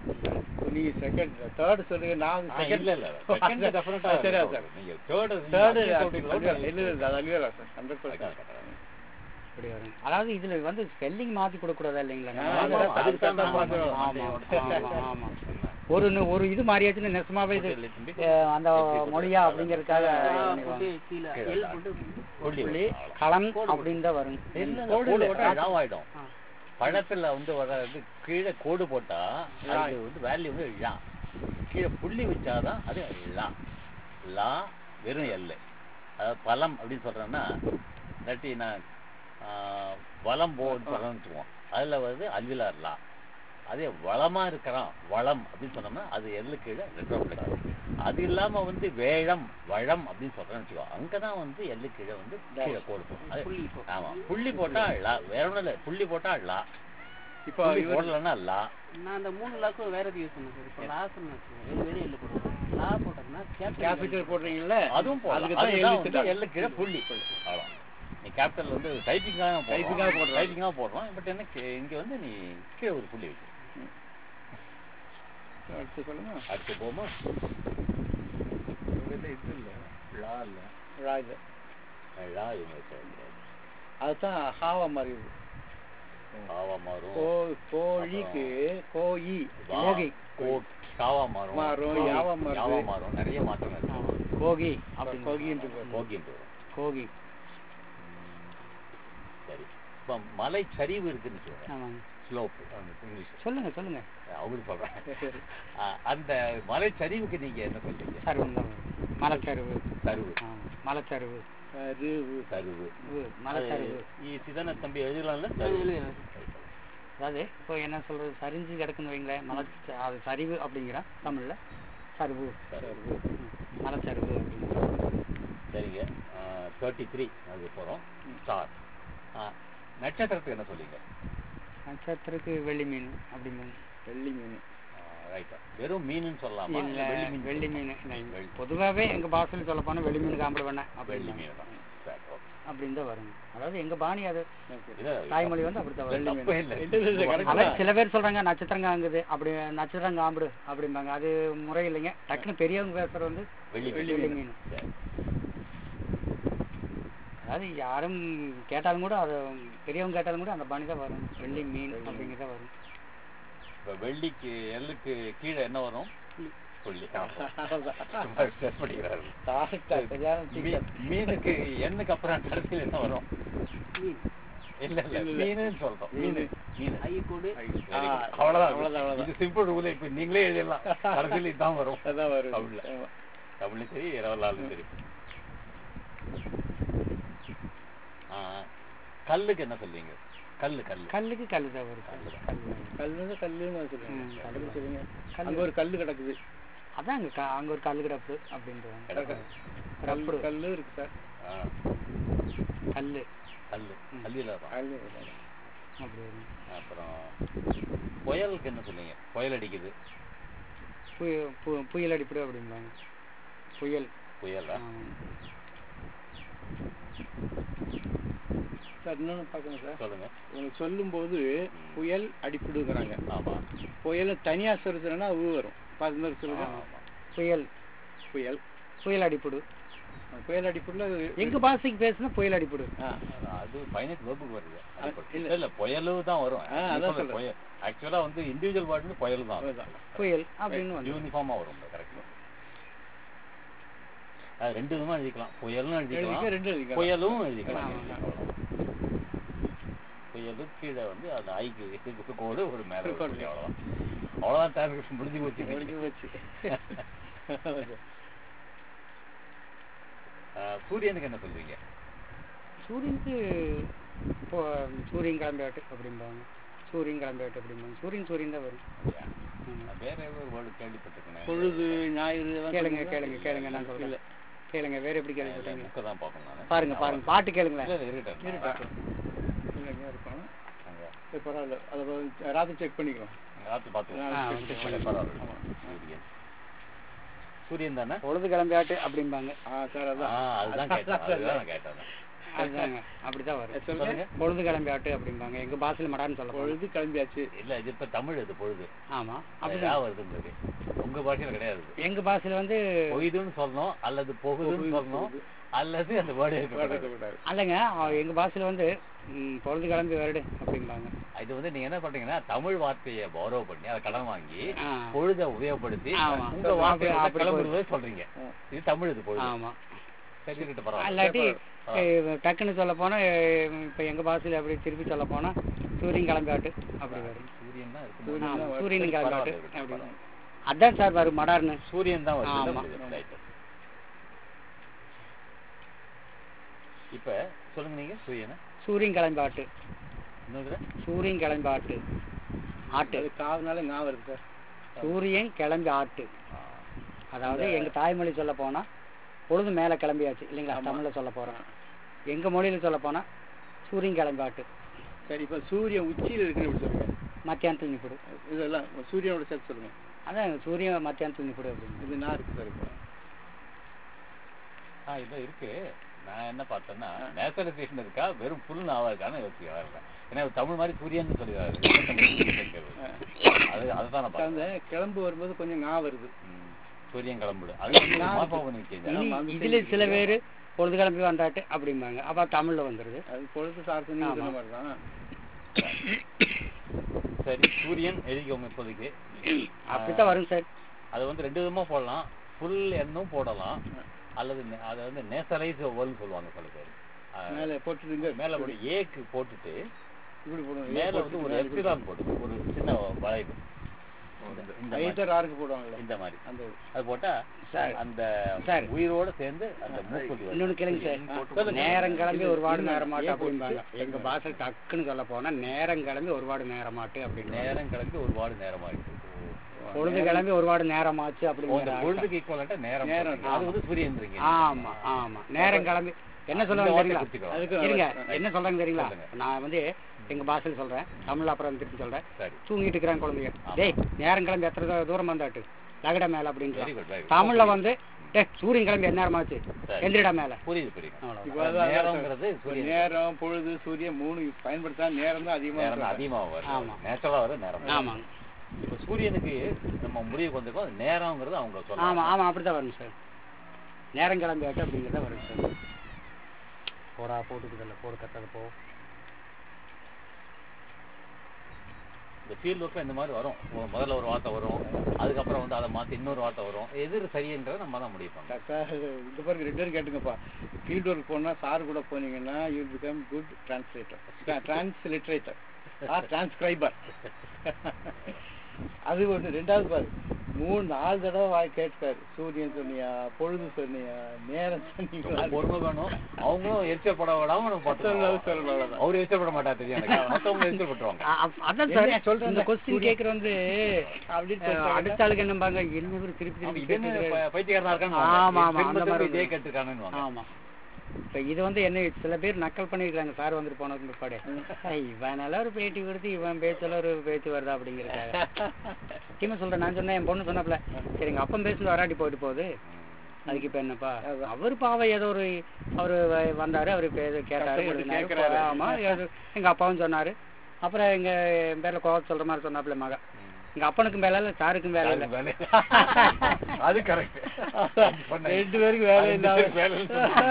Speaker 2: நீங்க செகண்ட் தேர்ட் சொல்லுங்க நான்
Speaker 1: ஆ,
Speaker 2: செகண்ட்
Speaker 1: இல்ல இல்ல செகண்ட் டெஃபினட்டா
Speaker 2: சரியா சார்
Speaker 1: நீங்க தேர்ட்
Speaker 2: தேர்ட்
Speaker 1: சொல்றீங்களா
Speaker 2: இல்ல இல்ல அது அல்வியலர் சார் ஹண்ட்ரட் பர்சன்ட்
Speaker 3: இப்படி வரும் அதாவது இதுல வந்து ஸ்பெல்லிங் மாத்தி கொடுக்க கூடாதா இல்லைங்களா
Speaker 2: ஆ,
Speaker 3: நம்ம?
Speaker 2: ஆமா,
Speaker 1: அதுக்கு தான்
Speaker 2: அதுக்கு தான்
Speaker 1: பார்க்கிறோம்.
Speaker 3: ஆமா, ஆமா, ஆமா. ஒரு நு- ஒரு இது மாறியாச்சுன்னு நெசமாவே இது அஹ், அந்த மொழியா அப்படிங்கறதுக்காக பண்ணிடுவாங்க. புள்ளி கலன் அப்படின்னு தான் வரும்
Speaker 1: கோடு போட்டா ராவ் ஆயிடும் பழத்துல வந்து வர்றது கீழே கோடு போட்டா அது வந்து வேல்யூ வந்து லா கீழே புள்ளி வச்சாதான் அது லா லா வெறும் எல் அதாவது பழம் அப்படின்னு சொல்றேன்னா இல்லாட்டி நான் ஆஹ், வளம் போன்னு சொல்றேன்னு வச்சுக்குவோம் அதுல வந்து அல்விலார் லா அதே வளமா இருக்கிறான் வளம் அப்படின்னு சொன்னோம்னா அது எல்லு கீழே ரெட்ரோஃபிளெக்ஸ் அது இல்லாம வந்து வேழம் வளம் அப்படின்னு சொல்றேன்னு வச்சுக்கோ அங்கதான் வந்து எல்லு கீழே வந்து கீழே கோடு போடும் அது- ஆமா புள்ளி போட்டா லா வேற ஒண்ணும் இல்ல புள்ளி போட்டா லா
Speaker 2: இப்போ
Speaker 1: புள்ளி
Speaker 2: இவர்
Speaker 1: போடலன்னா லா
Speaker 4: நான் அந்த மூணு லாக்கும் வேற எது யூஸ் பண்ணேன் சார் இப்போ லாஸ்ன்னு வச்சுக்கோங்க வெளியே இல்லை போடுவோம் லா போட்டோம்னா
Speaker 2: கேபிட்டல் போடுறீங்கல்ல
Speaker 1: அதுவும் போடலாம்
Speaker 2: அதுக்கு தான்
Speaker 1: அதுதான்
Speaker 2: எழுதி
Speaker 1: வந்து எல்லு கீழே புள்ளி அவ்வளோ நீ கேபிட்டல் வந்து டைப்பிங்காக
Speaker 2: Typing-ஆ போடுறோம்.
Speaker 1: டைப்பிங்காக போடுறோம் பட் என்ன கீ- இங்க வந்து நீ கீழே ஒரு புள்ளி வச்சு
Speaker 2: அடுத்து சொல்லுங்க
Speaker 1: அடுத்து போமா
Speaker 2: இது இல்ல
Speaker 1: லா இல்ல
Speaker 2: ராஜ
Speaker 1: லா இவங்க வச்சு
Speaker 2: அதுதான் ஹாவா மாதிரி இருக்கு
Speaker 1: காவா மாறும்
Speaker 2: கோ கோழிக்கு கோயி
Speaker 1: வா-
Speaker 3: கோகி.
Speaker 1: கோ- காவா மாறும்
Speaker 2: மாறும்,
Speaker 1: கோகி,
Speaker 2: யாவா மாறுது.
Speaker 1: யாவா மாறும் நிறைய மாற்றங்கள் இருக்கு
Speaker 3: கோகி அப்படின்னு
Speaker 2: கோகின்னு இருக்கு
Speaker 1: கோகின்ட்டு வரும்
Speaker 3: கோகி
Speaker 1: சரி இப்போ மலை சரிவு இருக்குன்னு வச்சுக்கோங்க
Speaker 3: ஆமாங்க
Speaker 1: ஸ்லோப் இங்கிலீஷ்
Speaker 3: சொல்லுங்க சொல்லுங்க
Speaker 1: அவரு சொல்றேன் ஆ, அந்த மலை சரிவுக்கு நீங்க என்ன சொல்றீங்க
Speaker 3: சருவம் தான் வரும். மலைச்சருவு
Speaker 1: சரிவு
Speaker 3: ஆ, மலைச்சருவு
Speaker 2: கருவு
Speaker 1: சரிவு
Speaker 3: உ, மலைச்சருவு
Speaker 1: சிதன தம்பி எழுதலாம்ல
Speaker 3: அதாவது இப்போ என்ன சொல்றது சரிஞ்சு கிடக்குன்னு வைங்களேன் மலை அது சரிவு அப்படிங்கிற தமிழ்ல சருவு
Speaker 1: சரிவு.
Speaker 3: ம், மலைச்சருவு அப்படிங்கிற
Speaker 1: சரிங்க தேர்ட்டி த்ரீ அது போறோம் ஸ்டார் நட்சத்திரத்துக்கு என்ன சொல்றீங்க
Speaker 3: நட்சத்திரத்துக்கு வெள்ளி மீன் அப்படிங்கிறது
Speaker 2: வெள்ளி மீன்
Speaker 1: ரைட்டா வெறும் மீனுன்னு சொல்லலாமா
Speaker 3: இல்ல
Speaker 1: இல்ல வெள்ளி மீன்
Speaker 3: வெள்ளி மீன்
Speaker 1: சொல்லலாமா?
Speaker 3: இல்ல,
Speaker 1: வெள்ளி-
Speaker 3: பொதுவாவே எங்க பாஷையில் சொல்ல போனா வெள்ளி மீன் காம்பிட வேணாம்
Speaker 1: வெள்ளி
Speaker 3: அப்படின்னு
Speaker 1: மீன் தான் சரி ஓகே
Speaker 3: அப்படின்னு தான் வரும் அதாவது எங்க பாணி அது
Speaker 1: இல்ல,
Speaker 3: தாய்மொழி வந்து அப்படித்தான் வரும்
Speaker 1: தப்பே இல்லை
Speaker 2: இல்ல, இல்ல, இல்ல, correct
Speaker 3: அதான் சில பேர் சொல்றாங்க நட்சத்திரம் காங்குது அப்படி நட்சத்திரம் காம்பிடு அப்படிம்பாங்க அது முறை இல்லைங்க டக்குன்னு பெரியவங்க பேசுறது வந்து
Speaker 1: வெள்ளி
Speaker 3: வெள்ளி
Speaker 1: மீன்
Speaker 3: மீன்
Speaker 1: சரி.
Speaker 3: அதாவது யாரும் கேட்டாலும் கூட அது பெரியவங்க கேட்டாலும் கூட அந்த பாணி தான் வரும் வெள்ளி மீன் அப்படிங்கிறத வரும்
Speaker 1: இப்ப வெள்ளிக்கு எள்ளுக்கு கீழே என்ன வரும் புள்ளி
Speaker 2: அவ்வளவுதான்.
Speaker 1: சும்மா stress பண்ணிக்கிறாரு.
Speaker 2: correct ஆ, சரியான
Speaker 1: மீ-
Speaker 2: தீக்கம்.
Speaker 1: மீனுக்கு எண்ணுக்கு அப்புறம் கடைசியில் என்ன வரும்
Speaker 4: மீன்
Speaker 1: இல்ல இல்ல மீனுன்னு சொல்றோம் மீன் மீன்
Speaker 4: ஐயக்கோடு
Speaker 1: Very good.
Speaker 2: ஆ,
Speaker 1: அவ்வளவுதான்
Speaker 2: அவ்வளவுதான், அவ்வளவுதான்.
Speaker 1: இது சிம்பிள் ரூல் இப்ப நீங்களே எழுதிடலாம் கடைசியில் இதுதான் வரும்
Speaker 2: அதான் வரும்
Speaker 1: தமிழ்ல.
Speaker 2: ஆமா.
Speaker 1: தமிழும் சரி இரவலாலும் சரி ஆ, கல்லுக்கு என்ன சொல்றீங்க கல்லு கல்லு
Speaker 3: கல்லுக்கு கல்லு தான் வரும்
Speaker 1: கல்லு தான்.
Speaker 3: கல்லு
Speaker 2: கல்லுன்னு கல்லுன்னு சொல்லுங்க
Speaker 3: ம், கல்லு.
Speaker 2: கல்லுன்னு சொல்லுங்க
Speaker 3: கல்லு.
Speaker 2: அங்க ஒரு கல்லு கிடக்குது
Speaker 3: அதான் அங்க க- அங்க ஒரு கல்லு கிடப்பு அப்படின்றாங்க
Speaker 1: கிடக்கு.
Speaker 2: கல்லு
Speaker 3: ரப்பு
Speaker 2: கல்லு இருக்கு சார்
Speaker 1: ஆ,
Speaker 3: கல்லு
Speaker 1: கல்லு கல்லில தான்
Speaker 2: அது
Speaker 3: அப்படி வரும்
Speaker 1: அப்புறம் புயலுக்கு என்ன சொன்னீங்க புயல் அடிக்குது
Speaker 3: புய- பு- புயல் அடிப்படு அப்படிம்பாங்க புயல்
Speaker 1: புயலா
Speaker 3: ஆமா.
Speaker 2: சார் இன்னொன்று பார்க்கணும் சார்
Speaker 1: சொல்லுங்க
Speaker 2: உங்களுக்கு சொல்லும்போது புயல் அடிப்பிடுங்கிறாங்க
Speaker 1: ஆமா
Speaker 2: புயல் தனியா சொல்றதுன்னா ஊ வரும் பார்த்து மாதிரி சொல்லுங்க
Speaker 3: புயல்
Speaker 2: புயல்
Speaker 3: புயல் அடிப்படு
Speaker 2: புயல் அடிப்பிடல
Speaker 3: எங்க பாஷைக்கு பேசுனா புயல் அடிப்படு
Speaker 1: அது ஃபைனட் வெர்புக்கு வருது
Speaker 2: அது
Speaker 1: இல்ல
Speaker 2: இல்ல.
Speaker 1: இல்ல புயலு தான் வரும்
Speaker 2: ஆ, அதான் சொல்றேன்.
Speaker 1: புயல் ஆக்சுவலா வந்து இண்டிவிஜுவல் வேர்டு புயல் தான் வரும்.
Speaker 3: புயல் அப்படின்னு வந்து
Speaker 1: யூனிஃபார்மா வரும் கரெக்ட் அது ரெண்டு விதமா எழுதிக்கலாம் புயலும்
Speaker 2: எழுதிக்க
Speaker 1: எழுதிக்கலாம்
Speaker 2: ரெண்டு எழுதிக்கலாம்
Speaker 1: புயலும் எழுதிக்கலாம்
Speaker 3: ஆமா.
Speaker 1: புயலும் கீழே வந்து அந்த ஐக்கு எட்டு கோடு ஒரு மேல ஒரு
Speaker 2: கோடு.
Speaker 1: புள்ளி, அவ்வளவுதான் அவ்வளவுதான் டிரான்ஸ்கிரிப்ஷன் முடிஞ்சு போச்சு
Speaker 2: முடிஞ்சு போச்சு
Speaker 1: ஆ, சூரியனுக்கு என்ன சொல்றீங்க
Speaker 3: சூரியனுக்கு இப்போ சூரியன் கிளம்பியாட்டு அப்படிம்பாங்க சூரியன் கிளம்பியாட்டு அப்படிம்பாங்க சூரியன் சூரியன் தான் வரும்
Speaker 1: அப்படியா?
Speaker 3: ஆமா.
Speaker 1: நான் வேற ஏதோ ஒரு வேர்டு கேள்விப்பட்டிருக்கேன்
Speaker 2: பொழுது ஞாயிறு இதெல்லாம்
Speaker 3: கேளுங்க
Speaker 2: சொல்லுங்க.
Speaker 3: கேளுங்க கேளுங்க நான் சொல்றேன்
Speaker 2: இல்ல.
Speaker 3: கேளுங்க வேற எப்படி கேள்விப்பட்டீங்க
Speaker 1: புக்கை தான் பார்ப்போம் நான்
Speaker 3: பாருங்க பாருங்க பாட்டு கேளுங்களேன்
Speaker 1: இல்ல, இல்ல, இருக்கட்டும்.
Speaker 2: இருக்கட்டும். இங்க எங்கேயா இருக்கும்
Speaker 1: அங்க
Speaker 2: சரி, பரவாயில்ல அதை ப- ராத்திரி செக் பண்ணிக்கலாம்
Speaker 1: அங்க ஆத்து பார்த்துக்கலாம்.
Speaker 3: ஆ,
Speaker 1: சரி,
Speaker 3: check
Speaker 1: சரி, பரவாயில்ல. சூரியன் சூரியன் தானே
Speaker 3: பொழுது கிளம்பியாட்டு அப்படிம்பாங்க
Speaker 2: ஆ சார்
Speaker 1: ஆ,
Speaker 2: அதான்
Speaker 1: அதுதான் கேட்டேன் அதுதான் நான் கேட்டேன்
Speaker 3: அதுதாங்க அப்படிதான் வரும்
Speaker 2: சொல்லுங்க
Speaker 3: பொழுது கிளம்பியாட்டு அப்படிம்பாங்க எங்க பாஷையில மடான்னு சொல்ல போறோம்
Speaker 2: பொழுது கிளம்பியாச்சு
Speaker 1: இல்ல இது இப்ப தமிழ் இது பொழுது
Speaker 3: ஆமா
Speaker 1: அது
Speaker 3: அப்படிதான்
Speaker 1: ஏன் வருதுன்றது உங்க பாஷையில கிடையாது இது.
Speaker 3: எங்க பாஷையில வந்து
Speaker 1: பொய்துன்னு சொல்லணும் அல்லது போகுதுன்னு சொல்லணும் அல்லது அந்த வேர்டு இருக்கக்கூடாது
Speaker 2: இருக்கக்கூடாது.
Speaker 3: அல்லங்க அவ- எங்க பாஷையில வந்து ம், பொழுது கிளம்பி வருடு அப்படிம்பாங்க
Speaker 1: இது வந்து நீங்க என்ன பண்றீங்கன்னா தமிழ் வார்த்தையை borrow பண்ணி அதை கடன் வாங்கி
Speaker 3: ஆ.
Speaker 1: பொழுத உபயோகப்படுத்தி
Speaker 3: ஆமா.
Speaker 1: உங்க வார்த்தையை
Speaker 3: அப்படி- அப்படி
Speaker 1: கிளம்புறதே சொல்றீங்க இது தமிழ் இது பொழுது
Speaker 3: ஆமா
Speaker 1: சரி இருக்கட்டும் பரவாயில்ல
Speaker 3: இல்லாட்டி eh, டக்குன்னு சொல்ல போனா eh, இப்ப எங்க பாஷையில அப்படி திருப்பி சொல்ல போனா சூரியன் கிளம்பியாட்டு அப்படி வரும்
Speaker 1: சூரியன் தான் இருக்கு
Speaker 2: சூரியன்
Speaker 3: ஆமா,
Speaker 2: தான் வரும்.
Speaker 3: சூரியன் கிளம்பியாட்டு
Speaker 1: பரவாயில்ல,
Speaker 3: அப்படி
Speaker 1: பரவாயில்ல.
Speaker 3: அதான் சார் வரும் மடார்னு
Speaker 1: சூரியன் தான் வருது
Speaker 3: ஆமா.
Speaker 1: புரியுது, right. இப்ப சொல்லுங்க நீங்க சூரியனை
Speaker 3: சூரியன் கிளம்பியாட்டு
Speaker 1: இன்னொரு
Speaker 3: சூரியன் கிளம்பி ஆட்டு ஆட்டு
Speaker 2: அது காவுனால ஞாபகம் வருது சார்
Speaker 3: சூரியன் கிளம்பி ஆட்டு அதாவது எங்க தாய்மொழி சொல்ல போனா பொழுது மேல கிளம்பியாச்சு இல்லைங்களா தமிழ்ல சொல்ல போறோம் எங்க மொழியில சொல்ல போனா சூரியன் கிளம்பி ஆட்டு
Speaker 2: சரி இப்ப சூரியன் உச்சியில இருக்குன்னு இப்படி சொல்லுங்க
Speaker 3: மத்தியானத்தில் நிப்பிடு
Speaker 2: இதெல்லாம் சூரியனோட சேர்த்து சொல்லுங்க
Speaker 3: அதான் சூரியன் மத்தியானத்தில் நிப்பிடு அப்படின்னு
Speaker 2: இது நான் இருக்கு சார் இப்போ
Speaker 1: ஆ இது இருக்கு நான் என்ன பார்த்தேன்னா நேச்சுரலைசேஷன் இருக்கா வெறும் புல் நாவா இருக்கான்னு யோசிக்க வரல ஏன்னா இவர் தமிழ் மாதிரி சூரியன் சொல்லிடுறாரு அது அதுதான் நான்
Speaker 2: அந்த
Speaker 1: பார்த்தேன்
Speaker 2: கிளம்பு வரும்போது கொஞ்சம் ஞாபகம் வருது
Speaker 1: ம். சூரியன் கிளம்புடு அது வந்து
Speaker 2: நான்
Speaker 1: மார்பா பண்ணி வைக்கிறீங்க
Speaker 3: இனி
Speaker 2: ஆமா, அது
Speaker 3: இதுல சில பேரு பொழுது கிளம்பி வந்தாட்டு அப்படிம்பாங்க அப்ப தமிழ்ல வந்துருது
Speaker 2: அது பொழுது சார்த்து நீங்க சொன்ன மாதிரி தான்
Speaker 1: சரி சூரியன் எழுதிக்கோங்க இப்போதைக்கு
Speaker 3: அப்படித்தான் வரும் சார்
Speaker 1: அது வந்து ரெண்டு விதமா போடலாம் ஃபுல் எண்ணும் போடலாம் அல்லது நே- அதை வந்து நேசரைஸ் ஓல்னு சொல்லுவாங்க சில பேர் ஆ,
Speaker 2: மேல போட்டுருங்க
Speaker 1: மேல ஒரு ஏக்கு போட்டுட்டு
Speaker 2: இப்படி போடுவோம்
Speaker 1: மேல வந்து ஒரு எப்சிலான் போட்டு ஒரு சின்ன வளைவு இந்த- இந்த மாதிரி.
Speaker 2: ஐதர் ஆருக்கு போடுவாங்கல்ல
Speaker 1: இந்த மாதிரி
Speaker 2: அந்த
Speaker 1: அது போட்டா
Speaker 3: சார்
Speaker 1: அந்த
Speaker 3: சார்.
Speaker 1: உயிரோட சேர்ந்து அந்த மூக்குத்தி வருது.
Speaker 3: இன்னொன்னு கேளுங்க சார் நேரம் கிளம்பி ஒரு வார்டு நேரமாட்டு அப்படிம்பாங்க எங்க பாஷை டக்குன்னு சொல்ல போனா நேரம் கிளம்பி ஒரு வார்டு நேரமாட்டு அப்படின்னு
Speaker 1: நேரம் கிளம்பி ஒரு வார்டு நேரமா இருக்கு
Speaker 3: பொழுது கிளம்பி ஒரு வார்டு நேரமாச்சு
Speaker 1: ஓ, அந்த
Speaker 3: அப்படிங்கிற
Speaker 1: பொழுதுக்கு ஈக்குவலண்டா நேரம்
Speaker 2: நேரம்.
Speaker 1: சொல்றீங்க. அது வந்து சூரியன்றீங்க
Speaker 3: ஆமா ஆமா நேரம் கிளம்பி என்ன சொல்லுவாங்க
Speaker 1: இந்த
Speaker 3: தெரியுங்களா
Speaker 1: வார்த்தை குறிச்சுக்கோ.
Speaker 2: அதுக்கு
Speaker 3: இருங்க என்ன சொல்றாங்க தெரியுங்களா
Speaker 1: சொல்லுங்க.
Speaker 3: நான் வந்து எங்க பாஷையில் சொல்றேன் தமிழ்ல அப்புறம் திருப்பி சொல்றேன்
Speaker 1: சரி
Speaker 3: தூங்கிட்டு இருக்கிறாங்க குழந்தைங்க டேய் நேரம் கிளம்பி எத்தனை தூ- தூரம் வந்தாட்டு லகட மேல அப்படின்னு
Speaker 1: வெரி குட் வெரி
Speaker 3: தமிழ்ல வந்து டேய் சூரியன் கிளம்பி என்ன நேரமாச்சு
Speaker 1: சரி.
Speaker 3: எந்திரிடா மேல
Speaker 1: புரியுது புரியுது
Speaker 3: அவ்வளவுதான்.
Speaker 2: இப்போ அதான்
Speaker 1: நேரம்ங்கிறது
Speaker 2: இப்ப
Speaker 1: சூரியன்
Speaker 2: நேரம் பொழுது சூரியன் மூணு பயன்படுத்தா நேரம் தான் அதிகமா
Speaker 1: நேரம்
Speaker 2: இருக்கும்.
Speaker 1: அதிகமா வரும்
Speaker 3: ஆமா.
Speaker 1: நேச்சுரலா வரும் நேரம்
Speaker 3: ஆமாங்க
Speaker 1: இப்ப சூரியனுக்கு நம்ம முடிவுக்கு வந்திருக்கோம் அது நேரம்ங்கிறது அவங்க
Speaker 3: ஆமா
Speaker 1: சொல்றாங்க
Speaker 3: ஆமா அப்படித்தான் வரும் சார் நேரம் கிளம்பியாட்டு அப்படிங்கிறத வரும் சார் போடா போட்டுக்குதல்ல போடு கத்தாத போ
Speaker 1: இந்த ஃபீல்ட் ஒர்க்ல இந்த மாதிரி வரும் மு- முதல்ல ஒரு வார்த்தை வரும் அதுக்கப்புறம் வந்து அதை மாத்தி இன்னொரு வார்த்தை வரும் எது சரின்றதை நம்ம தான் முடிவு பண்ணணும்
Speaker 2: சார் இந்த பாருங்க ரெண்டு பேரும் கேட்டுங்கப்பா ஃபீல்ட் ஒர்க் போனா சார் கூட போனீங்கன்னா you become good translator transliterator or transcriber அது ஒண்ணு ரெண்டாவது பாரு மூணு நாலு தடவை வாய் கேட்டாரு சூரியன் சொன்னியா பொழுது சொன்னியா நேரம் சொன்னீங்களா
Speaker 1: பொறுமை வேணும் அவங்களும் எரிச்சல் பட விடாம நம்ம
Speaker 2: சொல்லணும்,
Speaker 1: பார்த்துக்கணும்
Speaker 2: சொல்லணும்.
Speaker 1: அவரு எரிச்சல் பட மாட்டார் தெரியும் எனக்கு மத்தவங்க எரிச்சல் பட்டுருவாங்க
Speaker 3: அ- அப்- அதான்
Speaker 2: என்ன
Speaker 3: சார்
Speaker 2: சொல்றேன்
Speaker 3: இந்த
Speaker 2: அந்த
Speaker 3: கொஸ்டின்
Speaker 2: சூரியன்
Speaker 3: கேக்குற வந்து
Speaker 2: அப்படின்னு
Speaker 3: அஹ்,
Speaker 2: சொல்லிட்டாங்க.
Speaker 3: அடுத்த ஆளுக்கு என்னம்பாங்க என்ன இவரு திருப்பி
Speaker 1: அப்ப
Speaker 3: திருப்பி
Speaker 1: இது என்ன
Speaker 3: கேட்டுக்கிறாரு.
Speaker 1: ப- பைத்தியக்காரனா இருக்கான்னு
Speaker 3: ஆமா, ஆமா,
Speaker 1: திரும்ப
Speaker 3: அந்த
Speaker 1: திரும்ப
Speaker 3: மாதிரி
Speaker 1: இதே
Speaker 3: வந்து.
Speaker 1: கேட்டுருக்கானுன்னு
Speaker 3: ஆமா இப்போ இது வந்து என்ன சில பேர் நக்கல் பண்ணிருக்காங்க சார் வந்துட்டு போனதுக்கு பிற்பாடு "ஏய், இவனால ஒரு பேட்டி கொடுத்து இவன் பேச்சல ஒரு பேச்சு வருதா அப்படிங்கிறக்காக சத்தியமா சொல்றேன் நான் சொன்னேன் என் பொண்ணு சொன்னப்பல சரி எங்க அப்பன் பேசுனது வராட்டி போயிட்டு போகுது அதுக்கு இப்ப என்னப்பா அவர் பாவம் ஏதோ ஒரு அவரு வ- வந்தாரு அவரு இப்ப ஏதோ கேட்டாரு
Speaker 2: கஷ்டப்பட்டு
Speaker 3: எழுதினாரு.
Speaker 2: கேக்குறாரு.
Speaker 3: ஆமா ஏதோ எங்க அப்பாவும் சொன்னாரு அப்புறம் எங்க என் பேர்ல கோவம் சொல்ற மாதிரி சொன்னாப்புல மக எங்க அப்பனுக்கும் வேலை இல்ல சாருக்கும் வேலை இல்ல
Speaker 1: வேலை. அது கரெக்ட்
Speaker 2: ரெண்டு பேருக்கு வேலை இல்லாம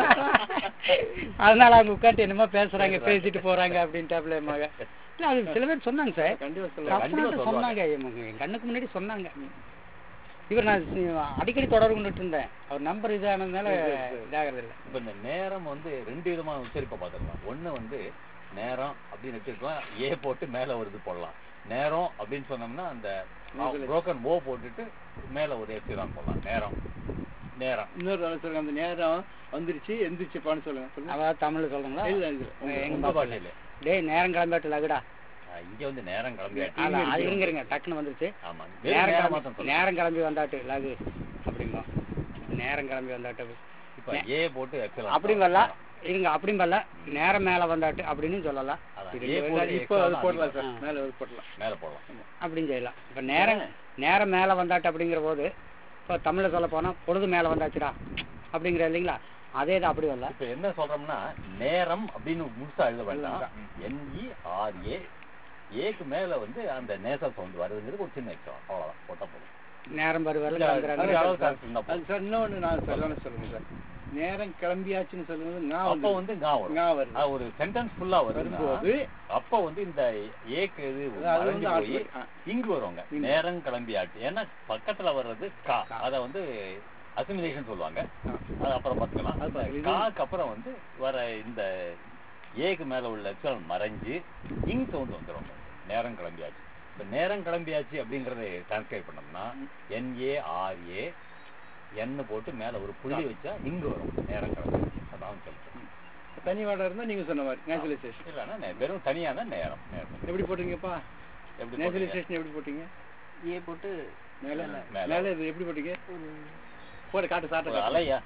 Speaker 3: அதனால அவங்க உட்காந்து என்னமோ பேசுறாங்க பேசிட்டு போறாங்க அப்படின்ட்டாப்புல என் மக இல்ல அது சில பேர் சொன்னாங்க சார்
Speaker 2: கண்டிப்பா சொல்லலாம்
Speaker 3: கண்டிப்பா
Speaker 1: கண்டிப்பா
Speaker 3: சொன்னாங்க என் மக- என் கண்ணுக்கு முன்னாடி சொன்னாங்க இவர் நான் சி- அடிக்கடி தொடர்பு கொண்டுட்டு இருந்தேன் அவர் நம்பர் இதானதுனால இதாகிறது இல்ல
Speaker 1: இப்ப இந்த நேரம் வந்து ரெண்டு விதமான உச்சரிப்பை பார்த்துக்கலாம் ஒண்ணு வந்து நேரம் அப்படின்னு வச்சிருக்கோம் ஏ போட்டு மேல ஒரு இது போடலாம் நேரம் அப்படின்னு சொன்னோம்னா அந்த புரோக்கன் ஓ போட்டுட்டு மேல ஒரு எப்சிலான் போடலாம் நேரம் நேரம்
Speaker 2: இன்னொரு தடவை சொல்லுங்க அந்த நேரம் வந்துருச்சு எந்திரிச்சுப்பான்னு சொல்லுங்க சொல்லுங்க
Speaker 3: அதாவது தமிழ்ல சொல்றீங்களா
Speaker 2: இல்ல இல்ல
Speaker 1: உங்க-
Speaker 3: எங்க
Speaker 1: உங்க
Speaker 3: பாஷையில
Speaker 1: பாஷையில
Speaker 3: டேய் நேரம் கிளம்பிட்டு லகுடா
Speaker 1: ஆஹ் இங்க வந்து நேரம் கிளம்பியாச்சு
Speaker 3: அதான், அது இருங்க இருங்க டக்குன்னு வந்துருச்சு
Speaker 1: ஆமா
Speaker 3: நேரம்
Speaker 1: நேரம்
Speaker 3: கிளம்பி
Speaker 1: மாத்தம் சொல்லுங்க
Speaker 3: நேரம் கிளம்பி வந்தாட்டு லகு அப்படிங்களா நேரம் கிளம்பி வந்தாட்டு
Speaker 1: இப்ப ஏ போட்டு எப்சிலான்
Speaker 3: அப்படியும் வரலாம் இருங்க அப்படியும் வரல நேரம் மேல வந்தாட்டு அப்படின்னு சொல்லலாம்
Speaker 1: அதான்,
Speaker 3: இது
Speaker 1: ஏ
Speaker 3: ரெண்டு
Speaker 1: போட்டு
Speaker 2: இப்போ அது
Speaker 1: எப்சிலான்
Speaker 2: போடலாம்
Speaker 1: அதிகம்.
Speaker 2: சார் மேல அது போடலாம்
Speaker 1: மேல போடலாம்
Speaker 3: அப்படின்னு செய்யலாம் இப்ப நேரம் நேரம் மேல வந்தாட்டு அப்படிங்கிற போது இப்போ தமிழ்ல சொல்ல போனா பொழுது மேல வந்தாச்சுடா அப்படிங்கிற இல்லைங்களா அதே தான் அப்படி வரல
Speaker 1: இப்ப என்ன சொல்றோம்னா நேரம் அப்படின்னு முழுசா எழுத வேண்டாம் என்இ ஆர் ஏ ஏக்கு மேல வந்து அந்த நேசல் சவுண்ட் வருதுங்கிறது ஒரு சின்ன எக்ஸ்ட்ரா அவ்வளவுதான் போட்டா போதும்
Speaker 3: நேரம் வருவாரு
Speaker 1: இந்த
Speaker 3: கிளம்புறாரு
Speaker 1: அளவு சான்ஸ் இருந்தா
Speaker 2: அது
Speaker 1: போதும்.
Speaker 2: சார் இன்னொன்னு நான் சொல்லணும்னு சொல்லுங்க சார் நேரம் கிளம்பியாச்சுன்னு சொல்லும்போது நான்
Speaker 1: அப்ப
Speaker 2: வந்து
Speaker 1: வந்து ngா வரும்
Speaker 2: ngா வருது.
Speaker 1: அது ஒரு சென்டென்ஸ் ஃபுல்லா வரும்போது
Speaker 2: வரும்போது
Speaker 1: அப்ப வந்து இந்த ஏக்கு இது
Speaker 2: அது
Speaker 1: மறைஞ்சு
Speaker 2: வந்து
Speaker 1: போய்
Speaker 2: automatic- ஆ.
Speaker 1: இங்கு வருவாங்க நேரம் கிளம்பியாச்சு ஏன்னா பக்கத்துல வர்றது கா அத வந்து அசிமிலேஷன் சொல்லுவாங்க அது அப்புறம் பார்த்துக்கலாம்
Speaker 2: அது பாருங்க, இது-
Speaker 1: காக்கு அப்புறம் வந்து வர இந்த ஏக்கு மேல உள்ள எக்ஸல் மறைஞ்சு இங் சவுண்ட் வந்துடும் நேரம் கிளம்பியாச்சு இப்ப நேரம் கிளம்பியாச்சு அப்படிங்கறத டிரான்ஸ்கிரைப் பண்ணோம்னா என்ஏஆர்ஏ என்னு போட்டு மேல ஒரு புள்ளி வச்சா இங்கு வரும் நேரம் கிளம்பியாச்சு அதான் சொல்றேன்
Speaker 2: தனி வாடகை இருந்தா நீங்க சொன்ன மாதிரி நேச்சுரலைசேஷன்
Speaker 1: இல்லைன்னா நே- வெறும் தனியான நேரம் நேரம்
Speaker 2: எப்படி போட்டீங்கப்பா
Speaker 1: எப்படி போட்டீங்க?
Speaker 2: நேச்சுரலைசேஷன் எப்படி போட்டீங்க
Speaker 4: ஏ போட்டு
Speaker 2: மேல
Speaker 1: மேல.
Speaker 2: மேல இது எப்படி போட்டீங்க
Speaker 4: ஒரு
Speaker 2: போட காட்டு சாட்ட
Speaker 1: ஒரு
Speaker 2: காட்டு.
Speaker 1: அலையா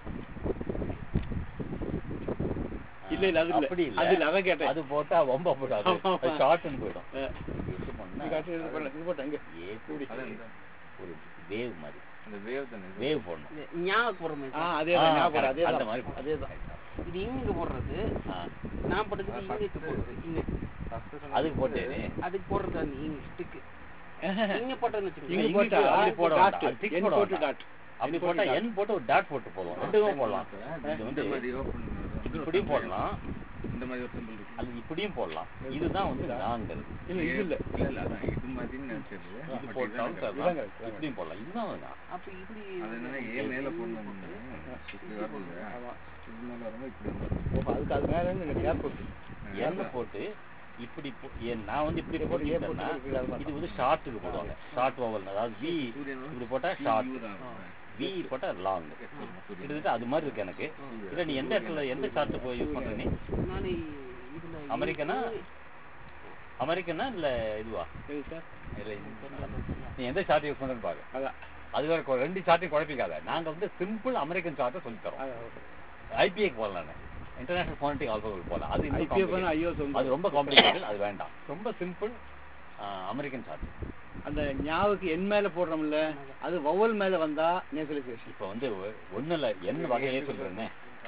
Speaker 2: இல்ல இல்ல அது இல்ல
Speaker 1: அப்படி இல்ல
Speaker 2: அது இல்ல அதான் கேட்டேன்
Speaker 1: அது போட்டா ரொம்ப போடாது
Speaker 2: ஆமா, ஆமா.
Speaker 1: ஷார்ட்னு போயிடும்
Speaker 2: ஆ.
Speaker 1: இது
Speaker 2: இது
Speaker 1: பண்ணா
Speaker 2: காட்டு இது போடல இது போட்டேன் இங்க
Speaker 1: ஏ கூடி ஒரு வேவ் மாதிரி
Speaker 5: அந்த வேவ் தானே
Speaker 1: வேவ் போடணும்
Speaker 4: இது ஞாபகம் போடுற மாதிரி
Speaker 2: ஆ
Speaker 4: சார்.
Speaker 2: அதே தான்
Speaker 1: ஆ,
Speaker 2: ஞாபகம்
Speaker 1: correct.
Speaker 2: அதே
Speaker 1: அந்த
Speaker 2: தான்
Speaker 1: மாதிரி
Speaker 2: அதே தான்
Speaker 4: இது இங்க போடுறது
Speaker 1: ஆ,
Speaker 4: நான் போட்டதுக்கு இங்குக்கு போடுறது இங்க
Speaker 1: அதுக்கு போட்டேனே
Speaker 4: அதுக்கு போடுறது அந்த இங்க ஸ்டிக் இங்க போட்டதுன்னு
Speaker 2: இங்க
Speaker 4: வச்சுக்கோங்க
Speaker 1: இங்க
Speaker 2: போட்டா
Speaker 1: அப்படி போட
Speaker 2: டாட்
Speaker 1: வேண்டாம். tick
Speaker 2: என்
Speaker 1: போட
Speaker 2: போட்டு
Speaker 1: வேண்டாம்.
Speaker 2: டாட்
Speaker 1: அப்படி
Speaker 2: என்
Speaker 1: போட்டா
Speaker 2: போட்டு
Speaker 1: என் போட்டு ஒரு டாட் போட்டு போதும் ரெண்டுமே போடலாம் இது வந்து
Speaker 5: இந்த மாதிரி ஓப்பன்
Speaker 1: இப்படியும் போடலாம்
Speaker 5: இந்த மாதிரி ஒரு சிம்பிள் இருக்கு
Speaker 1: அது இப்படியும் போடலாம் இதுதான் வந்து நாங்கிறது
Speaker 2: இல்ல இது இல்ல
Speaker 5: இல்ல இல்ல அதான் இது மாதிரின்னு நினைச்சது
Speaker 1: இது
Speaker 5: But
Speaker 1: போட்டாலும்
Speaker 5: இதுதான்
Speaker 1: தரலாம்
Speaker 2: இதாங்க, இதாங்க.
Speaker 1: இப்படியும் போடலாம் இதுதான் நான்
Speaker 4: அப்ப இப்படி
Speaker 5: அது என்னன்னா ஏ மேல போடணும் இப்படி வரல
Speaker 2: ஆமா
Speaker 5: இது மேல வரும்போது இப்படி வந்துரும்.
Speaker 2: ஓ, அதுக்கு அது மேல இருந்து எனக்கு கேப் இருக்கு
Speaker 1: எண்ணெய் போட்டு இப்படி போ- ஏன் நான் வந்து இப்படி
Speaker 2: போட்டு ஏன்
Speaker 1: போட்டுட்டேன்னா
Speaker 2: போட்டு கீழே அது
Speaker 1: இது வந்து ஷார்ட்டுக்கு போடுவாங்க ஷார்ட் ஓவல் அதாவது வி இப்படி போட்டா ஷார்ட் வி போட்டா லாங் கிட்டத்தட்ட அது மாதிரி இருக்கு எனக்கு இல்ல நீ எந்த இடத்துல எந்த ஷார்ட் போய் யூஸ் பண்ற நீ
Speaker 4: நான் இதுல
Speaker 1: அமெரிக்கனா அமெரிக்கனா இல்ல இதுவா
Speaker 2: எது சார்
Speaker 1: இல்ல நீ எந்த ஷார்ட் யூஸ் பண்றன்னு பாரு
Speaker 2: அதான்
Speaker 1: அது வேற கொ- ரெண்டு ஷார்ட்டையும் குழப்பிக்காத நாங்க வந்து சிம்பிள் அமெரிக்கன் ஷார்ட்டை சொல்லி தரோம்
Speaker 2: அதான்
Speaker 1: ஐபிஏக்கு போடலாம் நான் இன்டர்நேஷனல் ஃபோனட்டிக் ஆல்போல் போடலாம் அது இன்னும்
Speaker 2: ஐபிஎஃப்
Speaker 1: complicated.
Speaker 2: ஐயோ சொந்த
Speaker 1: அது ரொம்ப காம்ப்ளிகேட்டட் அது வேண்டாம் ரொம்ப சிம்பிள் அமெரிக்கன் ஷார்ட்
Speaker 2: அந்த ஞாவுக்கு என் மேல போடுறோம்ல அது வவ்வல் மேல வந்தா நேச்சுரலைசேஷன்
Speaker 1: இப்போ வந்து ஒ- ஒண்ணும் இல்ல என்ன வகையே சொல்றேன்னு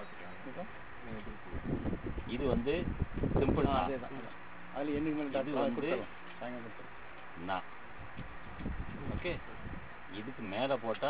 Speaker 1: இது வந்து சிம்பிள்
Speaker 2: அதேதான் அதுல என்னைக்கு மேல
Speaker 1: இது
Speaker 2: டாக்டர்
Speaker 1: வந்து-
Speaker 2: கொடுத்துறோம் சாயங்காலம் கொடுத்துறோம்
Speaker 1: நா ஓகே இதுக்கு மேல போட்டா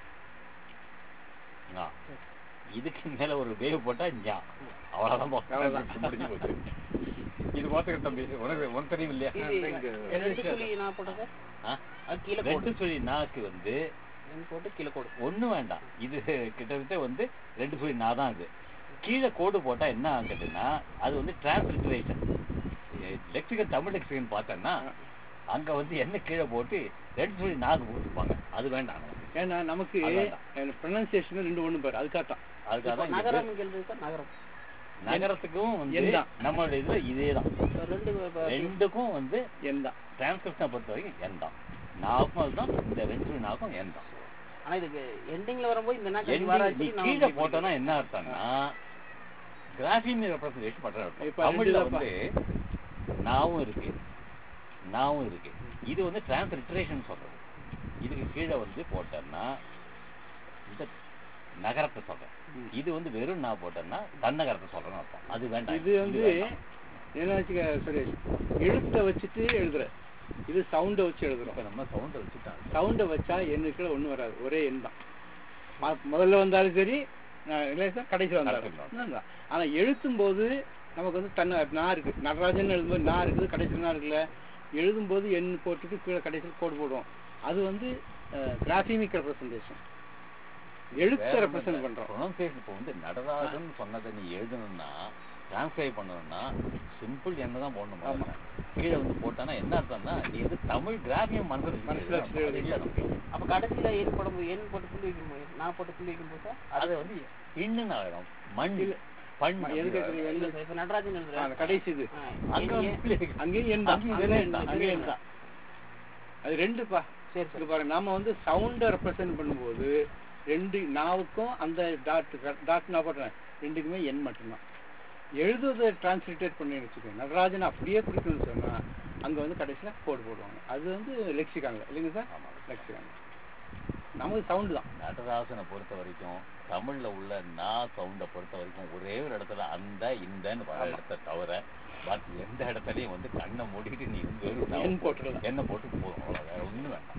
Speaker 1: ஞா இதுக்கு மேல ஒரு வேவ் போட்டா ஞா அவ்வளவுதான் போ. முடிஞ்சு போச்சு இது பார்த்துக்க தம்பி உனக்கு உனக்கு தெரியும் இல்லையா
Speaker 4: இது ரெண்டு சொல்லி நான் போட்டது
Speaker 1: ஆ?
Speaker 4: அது கீழே
Speaker 1: ரெண்டு
Speaker 4: போடு
Speaker 1: சொல்லி நாக்கு வந்து
Speaker 4: என் போட்டு கீழே போடு
Speaker 1: ஒண்ணும் வேண்டாம் இது கிட்டத்தட்ட வந்து ரெண்டு சொல்லி நான் தான் இது கீழே கோடு போட்டா என்ன ஆகுதுன்னா அது வந்து டிரான்ஸ்லிட்டரேஷன் லெக்சிகன் தமிழ் லெக்சிகன் பார்த்தேன்னா அங்க வந்து என்ன கீழே போட்டு ரெண்டு சொல்லி நாக்கு போட்டுருப்பாங்க அது வேண்டாம் நமக்கு.
Speaker 2: ஏன்னா நமக்கு
Speaker 1: அது வேண்டாம்.
Speaker 2: ப்ரொனன்சியேஷன் ரெண்டு ஒண்ணு பேர் அதுக்காகத்தான்
Speaker 1: அதுக்காக
Speaker 4: இப்போ
Speaker 1: தான் இங்க
Speaker 4: நகரம் எழுது சார் நகரம்
Speaker 1: நகரத்துக்கும் வந்து
Speaker 2: எல்லாம்.
Speaker 1: நம்மளுடைய இதுல இதேதான்
Speaker 4: ரெண்டு இப்ப-
Speaker 1: ரெண்டுக்கும் வந்து
Speaker 2: என் தான்
Speaker 1: டிரான்ஸ்கிரிப்ஷனை பொறுத்த வரைக்கும் என் தான் நாக்கும் அதுதான் இந்த ரெண்டு சொல்லி நாக்கும் என் தான்
Speaker 4: ஆனா இதுக்கு எண்டிங்ல வரும்போது இந்த நாக்கு
Speaker 1: Ending
Speaker 4: வராச்சு
Speaker 1: நீ கீழே போட்டோன்னா என்ன அர்த்தம்னா கிராஃபின் ரெப்ரசன்டேஷன் பண்ற
Speaker 2: இப்ப
Speaker 1: தமிழ்ல
Speaker 2: ரெண்டு
Speaker 1: வந்து நாவும் இருக்கு நாவும் இருக்கு இது வந்து டிரான்ஸ்லிட்ரேஷன் சொல்றது இதுக்கு கீழே வந்து போட்டோம்னா இந்த நகரத்தை சொல்றேன் இது வந்து வெறும் நான் போட்டேன்னா தன்னகரத்தை சொல்றேன்னு அர்த்தம் அது வேண்டாம்
Speaker 2: இது வந்து
Speaker 1: வேண்டாம்.
Speaker 2: என்ன வச்சுக்க சுரேஷ் எழுத்தை வச்சுட்டு எழுதுற இது சவுண்டை வச்சு எழுதுறோம்
Speaker 1: இப்ப நம்ம சவுண்டை வச்சுட்டாங்க
Speaker 2: சவுண்டை வச்சா எண்ணுக்குள்ள ஒண்ணும் வராது ஒரே எண் தான் ம- முதல்ல வந்தாலும் சரி நான் இல்லை சார் கடைசியில் வந்தாலும்
Speaker 1: கடைசியில்
Speaker 2: ஒண்ணுதான். ஆனா எழுத்தும் போது நமக்கு வந்து தன்னை நான் இருக்கு நடராஜன் எழுதும்போது நான் இருக்குது கடைசியில் நான் இருக்குல்ல எழுதும்போது எண் போட்டுட்டு கீழே கடைசியில் கோடு போடுவோம் அது வந்து கிராஃபிமிக் ரெப்ரசன்டேஷன் எழுத்தை ரெப்ரசன்ட் பண்றோம்
Speaker 1: ப்ரொனன்சியேஷன் இப்போ வந்து நடராஜன் சொன்னதை நீ எழுதணும்னா டிரான்ஸ்கிரைப் பண்ணணும்னா சிம்பிள் என்ன தான் போடணும் முதல்ல. கீழே வந்து போட்டானா என்ன அர்த்தம்னா நீ வந்து தமிழ் கிராஃபியம் மனசுல
Speaker 2: மனசுல
Speaker 1: வச்சுட்டு
Speaker 2: வச்சுட்டு
Speaker 1: எழுதணும். அது இல்ல நமக்கு.
Speaker 4: அப்ப கடைசியில ஏன் போடும்போது ஏன் போட்டு புள்ளி வைக்கும்போது நான் போட்டு புள்ளி வைக்கும்போது சார்
Speaker 1: அது வந்து இன்னுன்னு ஆயிடும் மண் பண்
Speaker 2: எதுக்கு
Speaker 1: அப்படி
Speaker 2: அது
Speaker 1: ஆயிடும்.
Speaker 4: இல்ல சார் இப்ப நடராஜன்
Speaker 2: ஆ,
Speaker 4: எழுதுறேன்
Speaker 2: அந்த கடைசி இது
Speaker 4: ஆ,
Speaker 1: அங்க
Speaker 4: ஏன்
Speaker 1: வந்து புள்ளி வைக்கணும்.
Speaker 2: அங்கேயும் எண் தான்
Speaker 1: அங்கேயும்
Speaker 2: அங்கேயும்
Speaker 1: எண்
Speaker 2: எண் தான்
Speaker 1: தான்.
Speaker 2: அங்கேயும் எண் தான் அது ரெண்டுப்பா
Speaker 4: சரி சார்
Speaker 2: இது பாருங்க நாம வந்து சவுண்டை ரெப்ரசென்ட் பண்ணும்போது ரெண்டு நாவுக்கும் அந்த டாட் டாட் நான் போடுறேன் ரெண்டுக்குமே எண் மட்டும்தான் எழுதுவதை டிரான்ஸ்லேட்டட் பண்ணி வச்சுக்கோங்க நடராஜன் அப்படியே குறிக்கணும்னு சொன்னா அங்க வந்து கடைசியில கோடு போடுவாங்க அது வந்து லெக்சிகான்ல இல்லைங்க சார்
Speaker 1: ஆமா.
Speaker 2: லெக்சிகான் நமக்கு சவுண்டு தான்
Speaker 1: நடராசனை பொறுத்த வரைக்கும் தமிழ்ல உள்ள நா சவுண்டை பொறுத்த வரைக்கும் ஒரே ஒரு இடத்துல அந்த இந்தன்னு வர இடத்த தவிர பாக்கி எந்த இடத்துலயும் வந்து கண்ணை மூடிட்டு நீ வந்து வெறும் நாவை
Speaker 2: எண் போட்டுடலாம்.
Speaker 1: எண்ணெய் போட்டு போதும் அவ்வளவு வேற ஒண்ணும் வேண்டாம்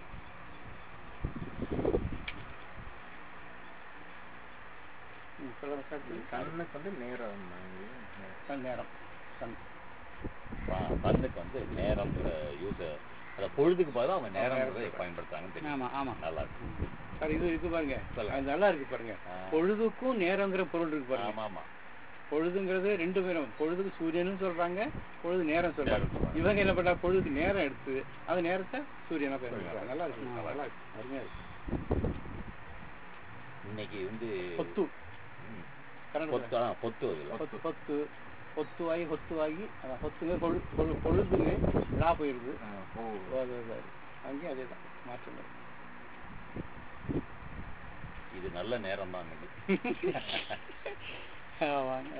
Speaker 2: ம், சொல்லுங்க சார்
Speaker 5: கண்ணுக்கு வந்து நேரம்
Speaker 2: கண் நேரம் கண்
Speaker 1: ப- பந்துக்கு வந்து நேரம்ங்கிற யூஸ் அத பொழுதுக்கு பதிலா அவங்க நேரம்ங்கிறத பயன்படுத்துறாங்கன்னு தெரியும்
Speaker 3: ஆமா ஆமா
Speaker 1: நல்லா இருக்கு
Speaker 2: சார் இது இருக்கு பாருங்க
Speaker 1: சொல்லுங்க.
Speaker 2: அது நல்லா இருக்கு பாருங்க
Speaker 1: ஆ.
Speaker 2: பொழுதுக்கும் நேரங்கிற பொருள் இருக்கு பாருங்க
Speaker 1: ஆமா ஆமா
Speaker 2: பொழுதுங்கிறது ரெண்டு பேரும் பொழுதுக்கு சூரியனும் சொல்றாங்க பொழுது நேரம் சொல்றாங்க
Speaker 1: நேரம் சொல்றாங்க.
Speaker 2: இவங்க என்ன பண்ணா பொழுதுக்கு நேரம் எடுத்து அந்த நேரத்தை சூரியனா பயன்படுத்துறாங்க நல்லா இருக்கு நல்லா இருக்கு அருமையா இருக்கு
Speaker 1: இன்னைக்கு வந்து
Speaker 2: பொத்து
Speaker 1: ம்,
Speaker 2: கன்னடத்துல.
Speaker 1: பொத்து ஆ, பொத்து வருதுல்ல
Speaker 2: பொத்து பொத்து பொத்துவாகி பொத்துவாகி அதான் பொத்துங்க பொழு பொழு பொழுதுங்க விழா போயிருது
Speaker 5: ஓ
Speaker 2: அது அது அது. அங்கேயும் அதே தான் மாற்றம் இல்லை.
Speaker 1: இது நல்ல நேரம் தான் இன்னைக்கு
Speaker 2: ஆமாங்க.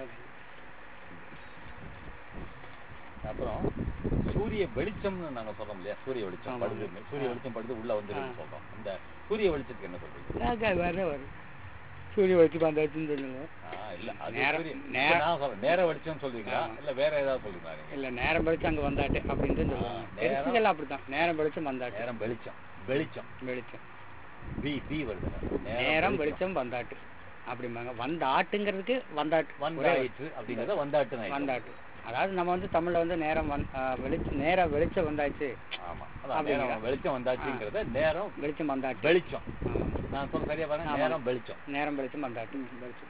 Speaker 1: அப்புறம் சூரிய வெளிச்சம்னு நாங்க சொல்றோம் இல்லையா சூரிய வெளிச்சம்
Speaker 2: ஆமா.
Speaker 1: படுது சூரிய வெளிச்சம் படுது உள்ள வந்துருன்னு சொல்றோம் இந்த சூரிய வெளிச்சத்துக்கு என்ன சொல்றீங்க
Speaker 3: அதான் வர வரும் சூரிய வச்சு வந்தாச்சுன்னு சொல்லுங்க
Speaker 1: ஆ, இல்ல அது
Speaker 3: நேரம்,
Speaker 1: சூரிய-
Speaker 3: நேரம்.
Speaker 1: இப்ப நான் சொல்றேன் நேர வெளிச்சம் சொல்றீங்களா
Speaker 3: ஆமா.
Speaker 1: இல்ல வேற ஏதாவது சொல்றீங்களா நீங்க
Speaker 3: இல்ல நேரம் பழிச்சு அங்க வந்தாட்டு அப்படின்னு சொல்லுவாங்க
Speaker 1: நேரம்.
Speaker 3: பெருசுகள் அப்படித்தான் நேரம் பழிச்சும் வந்தாட்டு
Speaker 1: நேரம் வெளிச்சம் வெளிச்சம்
Speaker 3: வெளிச்சம்
Speaker 1: பி பி வருது
Speaker 3: நேரம் வெளிச்சம் வந்தாட்டு அப்படிம்பாங்க வந்த ஆட்டுங்கிறதுக்கு வந்தாட்டு ஒரே
Speaker 1: வந்தாயிற்று அப்படிங்கறத வந்தாட்டு
Speaker 3: வந்தாட்டு அதாவது நம்ம வந்து தமிழ்ல வந்து நேரம் வந் வெளிச்சம் நேரம் வெளிச்சம் வந்தாச்சு
Speaker 1: ஆமா அதான்
Speaker 3: அப்படிங்களா?
Speaker 1: நேரம் வெளிச்சம் வந்தாச்சுங்கிறத நேரம்
Speaker 3: வெளிச்சம் வந்தாட்டு
Speaker 1: வெளிச்சம்
Speaker 3: ஆமா.
Speaker 1: நான் சொல்ல சரியா பாருங்க
Speaker 3: ஆமா.
Speaker 1: நேரம் வெளிச்சம்
Speaker 3: நேரம் வெளிச்சம் வந்தாட்டு
Speaker 2: வெளிச்சம்.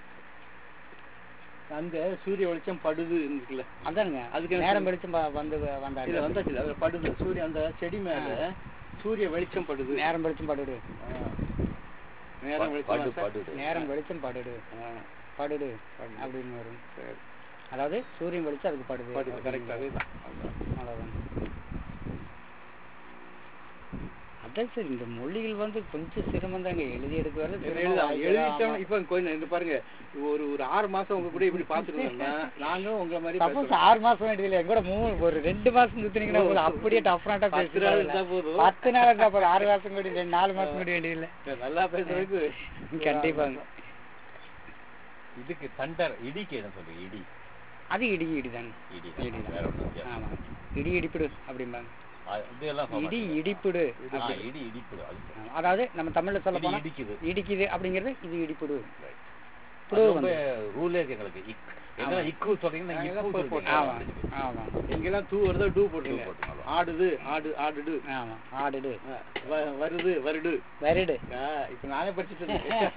Speaker 2: அங்க சூரிய வெளிச்சம் படுது இருக்குல்ல
Speaker 3: அதானுங்க
Speaker 2: அதுக்கு என்ன
Speaker 3: நேரம்
Speaker 2: சொல்லு?
Speaker 3: வெளிச்சம் வ- வந்து
Speaker 2: இல்ல
Speaker 3: வந்தாட்டு
Speaker 2: வந்தாச்சு அதுல படுது சூரிய அந்த செடி மேல சூரிய வெளிச்சம் படுது
Speaker 3: நேரம் வெளிச்சம் படுடு
Speaker 2: ஆ. நேரம்
Speaker 1: படு
Speaker 2: வெளிச்சம்
Speaker 1: படுது
Speaker 3: நேரம் வெளிச்சம் படுடு
Speaker 2: ஆ.
Speaker 3: படுடு
Speaker 2: படுது.
Speaker 3: அப்படின்னு வரும்
Speaker 2: சரி.
Speaker 3: அதாவது சூரியன் வெளிச்சம் அதுக்கு படுது
Speaker 2: படுது கரெக்ட் அதேதான் அதுதான்.
Speaker 3: அவ்வளவுதான் அதான் சார் இந்த மொழிகள் வந்து கொஞ்சம் சிரமம் தாங்க எழுதி எடுக்க வர
Speaker 2: எழுதி- எழுதி- எழுதிட்டோம் இப்ப கொஞ்சம் இந்த பாருங்க ஒரு ஒரு ஆறு மாசம் உங்க கூட இப்படி பாத்துருந்தோம்னா நாங்களும் உங்க மாதிரி
Speaker 3: சப்போஸ்
Speaker 2: பேசுறோம்.
Speaker 3: ஆறு மாசம் வேண்டியதில்லை எங்க கூட மூணு ஒரு ரெண்டு மாசம் சுத்தினீங்கன்னா போதும், அப்படியே டஃப்ராட்டா
Speaker 2: பத்து நாள் இருந்தா போதும்.
Speaker 3: பத்து நாள் இருந்தா போதும் ஆறு மாசம் கூட ரெண்டு நாலு மாசம் கூட வேண்டியதில்லை
Speaker 2: நல்லா பேசுறதுக்கு
Speaker 3: கண்டிப்பாங்க
Speaker 1: இதுக்கு தண்டர் இடிக்கு என்ன சொல்றீங்க இடி
Speaker 3: அது இடி இடிதாங்க
Speaker 1: இடி
Speaker 3: இடி
Speaker 1: வேற ஒண்ணும் வித்தியாசம்
Speaker 3: ஆமா இடி இடிப்பிடு அப்படிம்பாங்க
Speaker 1: ஆ, இதெல்லாம் சொல்ல
Speaker 3: இடி
Speaker 1: மாட்டீங்க.
Speaker 3: இடிப்பிடு
Speaker 1: ஆ, இடி இடிப்புடு அது
Speaker 3: ஆமா. அதாவது நம்ம தமிழ்ல சொல்ல
Speaker 1: இடி
Speaker 3: போனா
Speaker 1: இடிக்குது
Speaker 3: இடிக்குது அப்படிங்கிறது இது இடிப்பிடு
Speaker 1: அது
Speaker 3: புடு
Speaker 1: ரொம்ப
Speaker 3: வந்து
Speaker 1: ரூலே இருக்கு எங்களுக்கு இக் எதனா இக்கு சொல்றீங்கன்னா
Speaker 2: நாங்க
Speaker 1: இக்கு
Speaker 2: எல்லாம்
Speaker 1: சொல்றீங்க.
Speaker 3: ஆமா ஆமா
Speaker 2: இங்கெல்லாம் தூ வருதோ டூ
Speaker 1: டூ
Speaker 2: போட்டுருங்க
Speaker 1: போட்டுருங்க.
Speaker 2: ஆடுது ஆடு ஆடுடு
Speaker 3: ஆமா ஆடுடு
Speaker 2: ஆ, வ- வருது வருடு
Speaker 3: வெரிடு
Speaker 2: ஆ, இப்ப நானே படிச்சுட்டு இருக்கேன்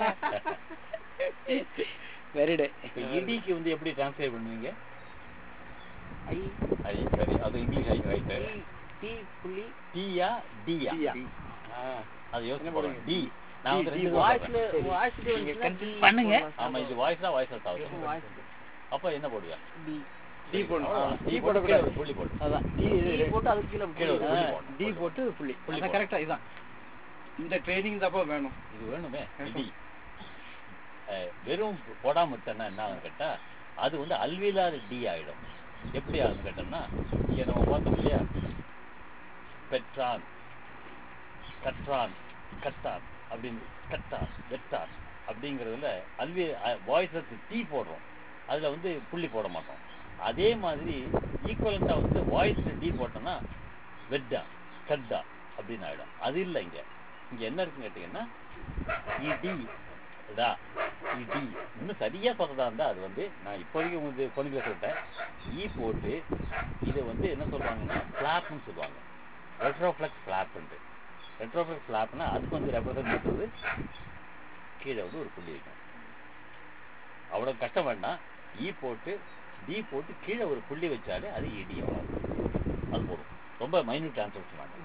Speaker 3: வெரிடு
Speaker 1: இப்ப இடிக்கு வந்து எப்படி டிரான்ஸ்லேட் பண்ணுவீங்க
Speaker 4: ஐ
Speaker 1: ஐ சரி அது English I right
Speaker 4: T T புள்ளி
Speaker 1: டியா டியா
Speaker 2: டியா. ஆ.
Speaker 1: அது யோசிச்சு
Speaker 2: என்ன
Speaker 1: போடுங்க
Speaker 2: போடுங்க?
Speaker 1: டி நான் வந்து ரெண்டு தான்
Speaker 4: வாய்ஸ்ல
Speaker 1: சொல்றேன்.
Speaker 4: வாய்ஸ்ல
Speaker 3: நீங்க
Speaker 4: வந்து
Speaker 3: control பண்ணுங்க.
Speaker 1: ஆமா இது வாய்ஸ் தான் வாய்ஸ் அவுட்
Speaker 4: வாய்ஸ்
Speaker 1: ஆகுது அப்ப என்ன போடுவியா
Speaker 4: டி
Speaker 2: டீ போடணும்
Speaker 1: அவ்வளவுதான்.
Speaker 2: டீ
Speaker 1: டீ
Speaker 2: போடக்கூடாது
Speaker 1: போட்டு புள்ளி போடு
Speaker 2: அதான் டீ
Speaker 4: டி போட்டு அதுக்கு கீழே
Speaker 1: கீழே ஒரு
Speaker 4: புள்ளி.
Speaker 1: புள்ளி
Speaker 2: ஆ,
Speaker 1: போடணும்.
Speaker 2: டீ போட்டு புள்ளி
Speaker 1: புள்ளி
Speaker 2: அதான்
Speaker 1: போடணும்.
Speaker 2: கரெக்டா இதான் இந்த ட்ரைனிங் தப்பா வேணும்
Speaker 1: இது வேணுமே இடி அஹ், வெறும் போடாம விட்டோம்னா என்ன ஆகும் கேட்டா அது வந்து அல்வீலார் டி ஆயிடும் எப்படி ஆகுதுன்னு கேட்டோம்னா இங்க நம்ம பார்த்தோம் இல்லையா பெற்றான் கற்றான் கட்டான் அப்படின்னு கட்டான் வெட்டான் அப்படிங்கிறதுல அல்வி வாய்ஸ் டீ போடுறோம் அதுல வந்து புள்ளி போட மாட்டோம் அதே மாதிரி ஈக்குவலண்டா வந்து வாய்ஸ் டீ போட்டோம்னா வெட்டா கட்டா அப்படின்னு ஆயிடும் அது இல்லை இங்க இங்க என்ன இருக்குன்னு கேட்டீங்கன்னா இடி டா இடி இன்னும் சரியா சொல்றதா இருந்தா அது வந்து நான் இப்போதைக்கு உங்களுக்கு பொண்ணுங்களை சொல்லிட்டேன் ஈ போட்டு இதை வந்து என்ன சொல்றாங்கன்னா ஃபிளாப்னு சொல்லுவாங்க ரெட்ரோஃப்ளெக்ஸ் ஃபிளாப்ன்ட்டு ரெட்ரோஃப்ளெக்ஸ் ஃபிளாப்னா அதுக்கு வந்து ரெப்ரசன்ட் பண்றது கீழே வந்து ஒரு புள்ளி இருக்கும் அவ்வளவு கஷ்டம் வேண்டாம் ஈ போட்டு டி போட்டு கீழே ஒரு புள்ளி வச்சாலே அது இடி அவ்வளவு அது போதும் ரொம்ப மைன்யூட் டிரான்சாக்ஷன் ஆகும்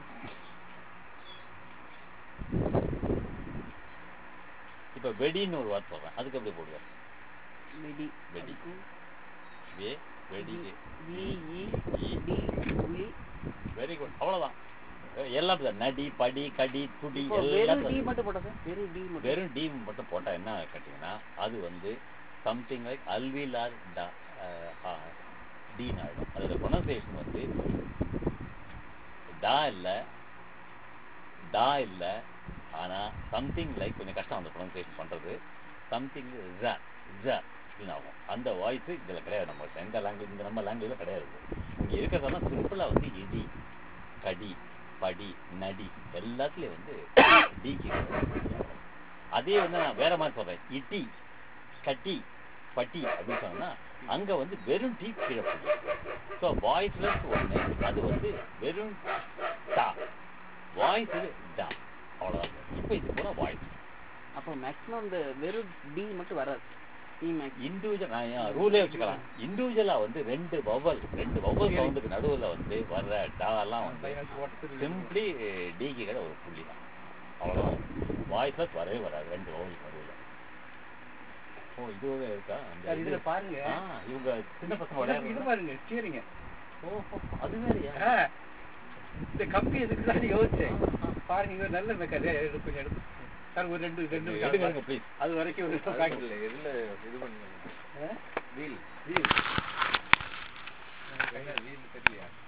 Speaker 1: இப்ப வெடின்னு ஒரு வார்த்தை சொல்றேன் அதுக்கு எப்படி போடுவார்
Speaker 4: வெடி
Speaker 1: வெடி வே வெடி
Speaker 4: வி இ
Speaker 1: ஈ
Speaker 4: டி புலி
Speaker 1: வெரி குட் அவ்வளவுதான் எல்லாம் இப்படிதான். நடி படி கடி துடி
Speaker 4: இப்போ
Speaker 1: எல்லாம்
Speaker 4: வெறும் டி
Speaker 1: இப்படிதான்.
Speaker 4: மட்டும் போட்டா சார் வெறும் டி மட்டும்
Speaker 1: வெறும் டி மட்டும் போட்டா என்ன கேட்டீங்கன்னா அது வந்து சம்திங் லைக் அல்வீலார் டீன் ஆயிடும் அதோட ப்ரொனன்சியேஷன் வந்து டா இல்ல டா இல்ல ஆனா சம்திங் லைக் கொஞ்சம் கஷ்டம் அந்த ப்ரொனன்சியேஷன் பண்றது சம்திங் ஜ ஜ அப்படின்னு ஆகும் அந்த வாய்ஸ் இதுல கிடையாது நம்ம எந்த லாங்குவேஜ் இந்த நம்ம லாங்குவேஜ்ல கிடையாது இங்க இருக்கிறதெல்லாம் சிம்பிளா வந்து இடி கடி படி நடி எல்லாத்துலயும் வந்து டிக்கு அதே வந்து நான் வேற மாதிரி சொல்றேன் இட்டி கட்டி பட்டி அப்படின்னு சொன்னா அங்க வந்து வெறும் டீ கீழே ஸோ வாய்ஸ்லெஸ் ஒண்ணு அது வந்து வெறும் டா வாய்ஸ் டா அவ்வளவுதான் இப்போ இது பூரா வாய்ஸ்
Speaker 4: அப்போ மேக்ஸிமம் இந்த வெறும் டி மட்டும் வராது டி மேக்ஸ்
Speaker 1: இண்டிவிஜுவல் நான் ரூலே வச்சுக்கலாம் இண்டிவிஜுவலா வந்து ரெண்டு வவல் ரெண்டு வவல் சவுண்டுக்கு நடுவுல வந்து வர்ற டா எல்லாம் வந்து சிம்பிளி டிக்கு கூட ஒரு புள்ளி தான் அவ்வளவுதான் வாய்ஸ்லெஸ் வரவே வராது ரெண்டு வவல் நடுவுல ஓ இதுவே இருக்கா அந்த
Speaker 2: அது இதுல
Speaker 1: இது-
Speaker 2: பாருங்க
Speaker 1: ஆ, இவங்க சின்ன பசங்க
Speaker 2: இது
Speaker 1: விளையாடுறது
Speaker 2: பாருங்க ஸ்டீரிங்க
Speaker 1: ஓஹோ அது வேறயா
Speaker 2: இந்த கம்பி எதுக்கு தான் யோசிச்சேன் பாருங்க இங்க ஒரு நல்ல மெக்காரு கொஞ்சம் எடுத்து சார் ஒரு ரெண்டு ரெண்டு
Speaker 1: எடுங்க ப்ளீஸ்
Speaker 2: அது வரைக்கும் ஒரு
Speaker 5: அது
Speaker 2: packet.
Speaker 5: இல்ல, எதுல இது பண்ணுங்க
Speaker 2: ஆ?
Speaker 5: Wheel
Speaker 2: wheel.
Speaker 5: வீல் தெரியலையா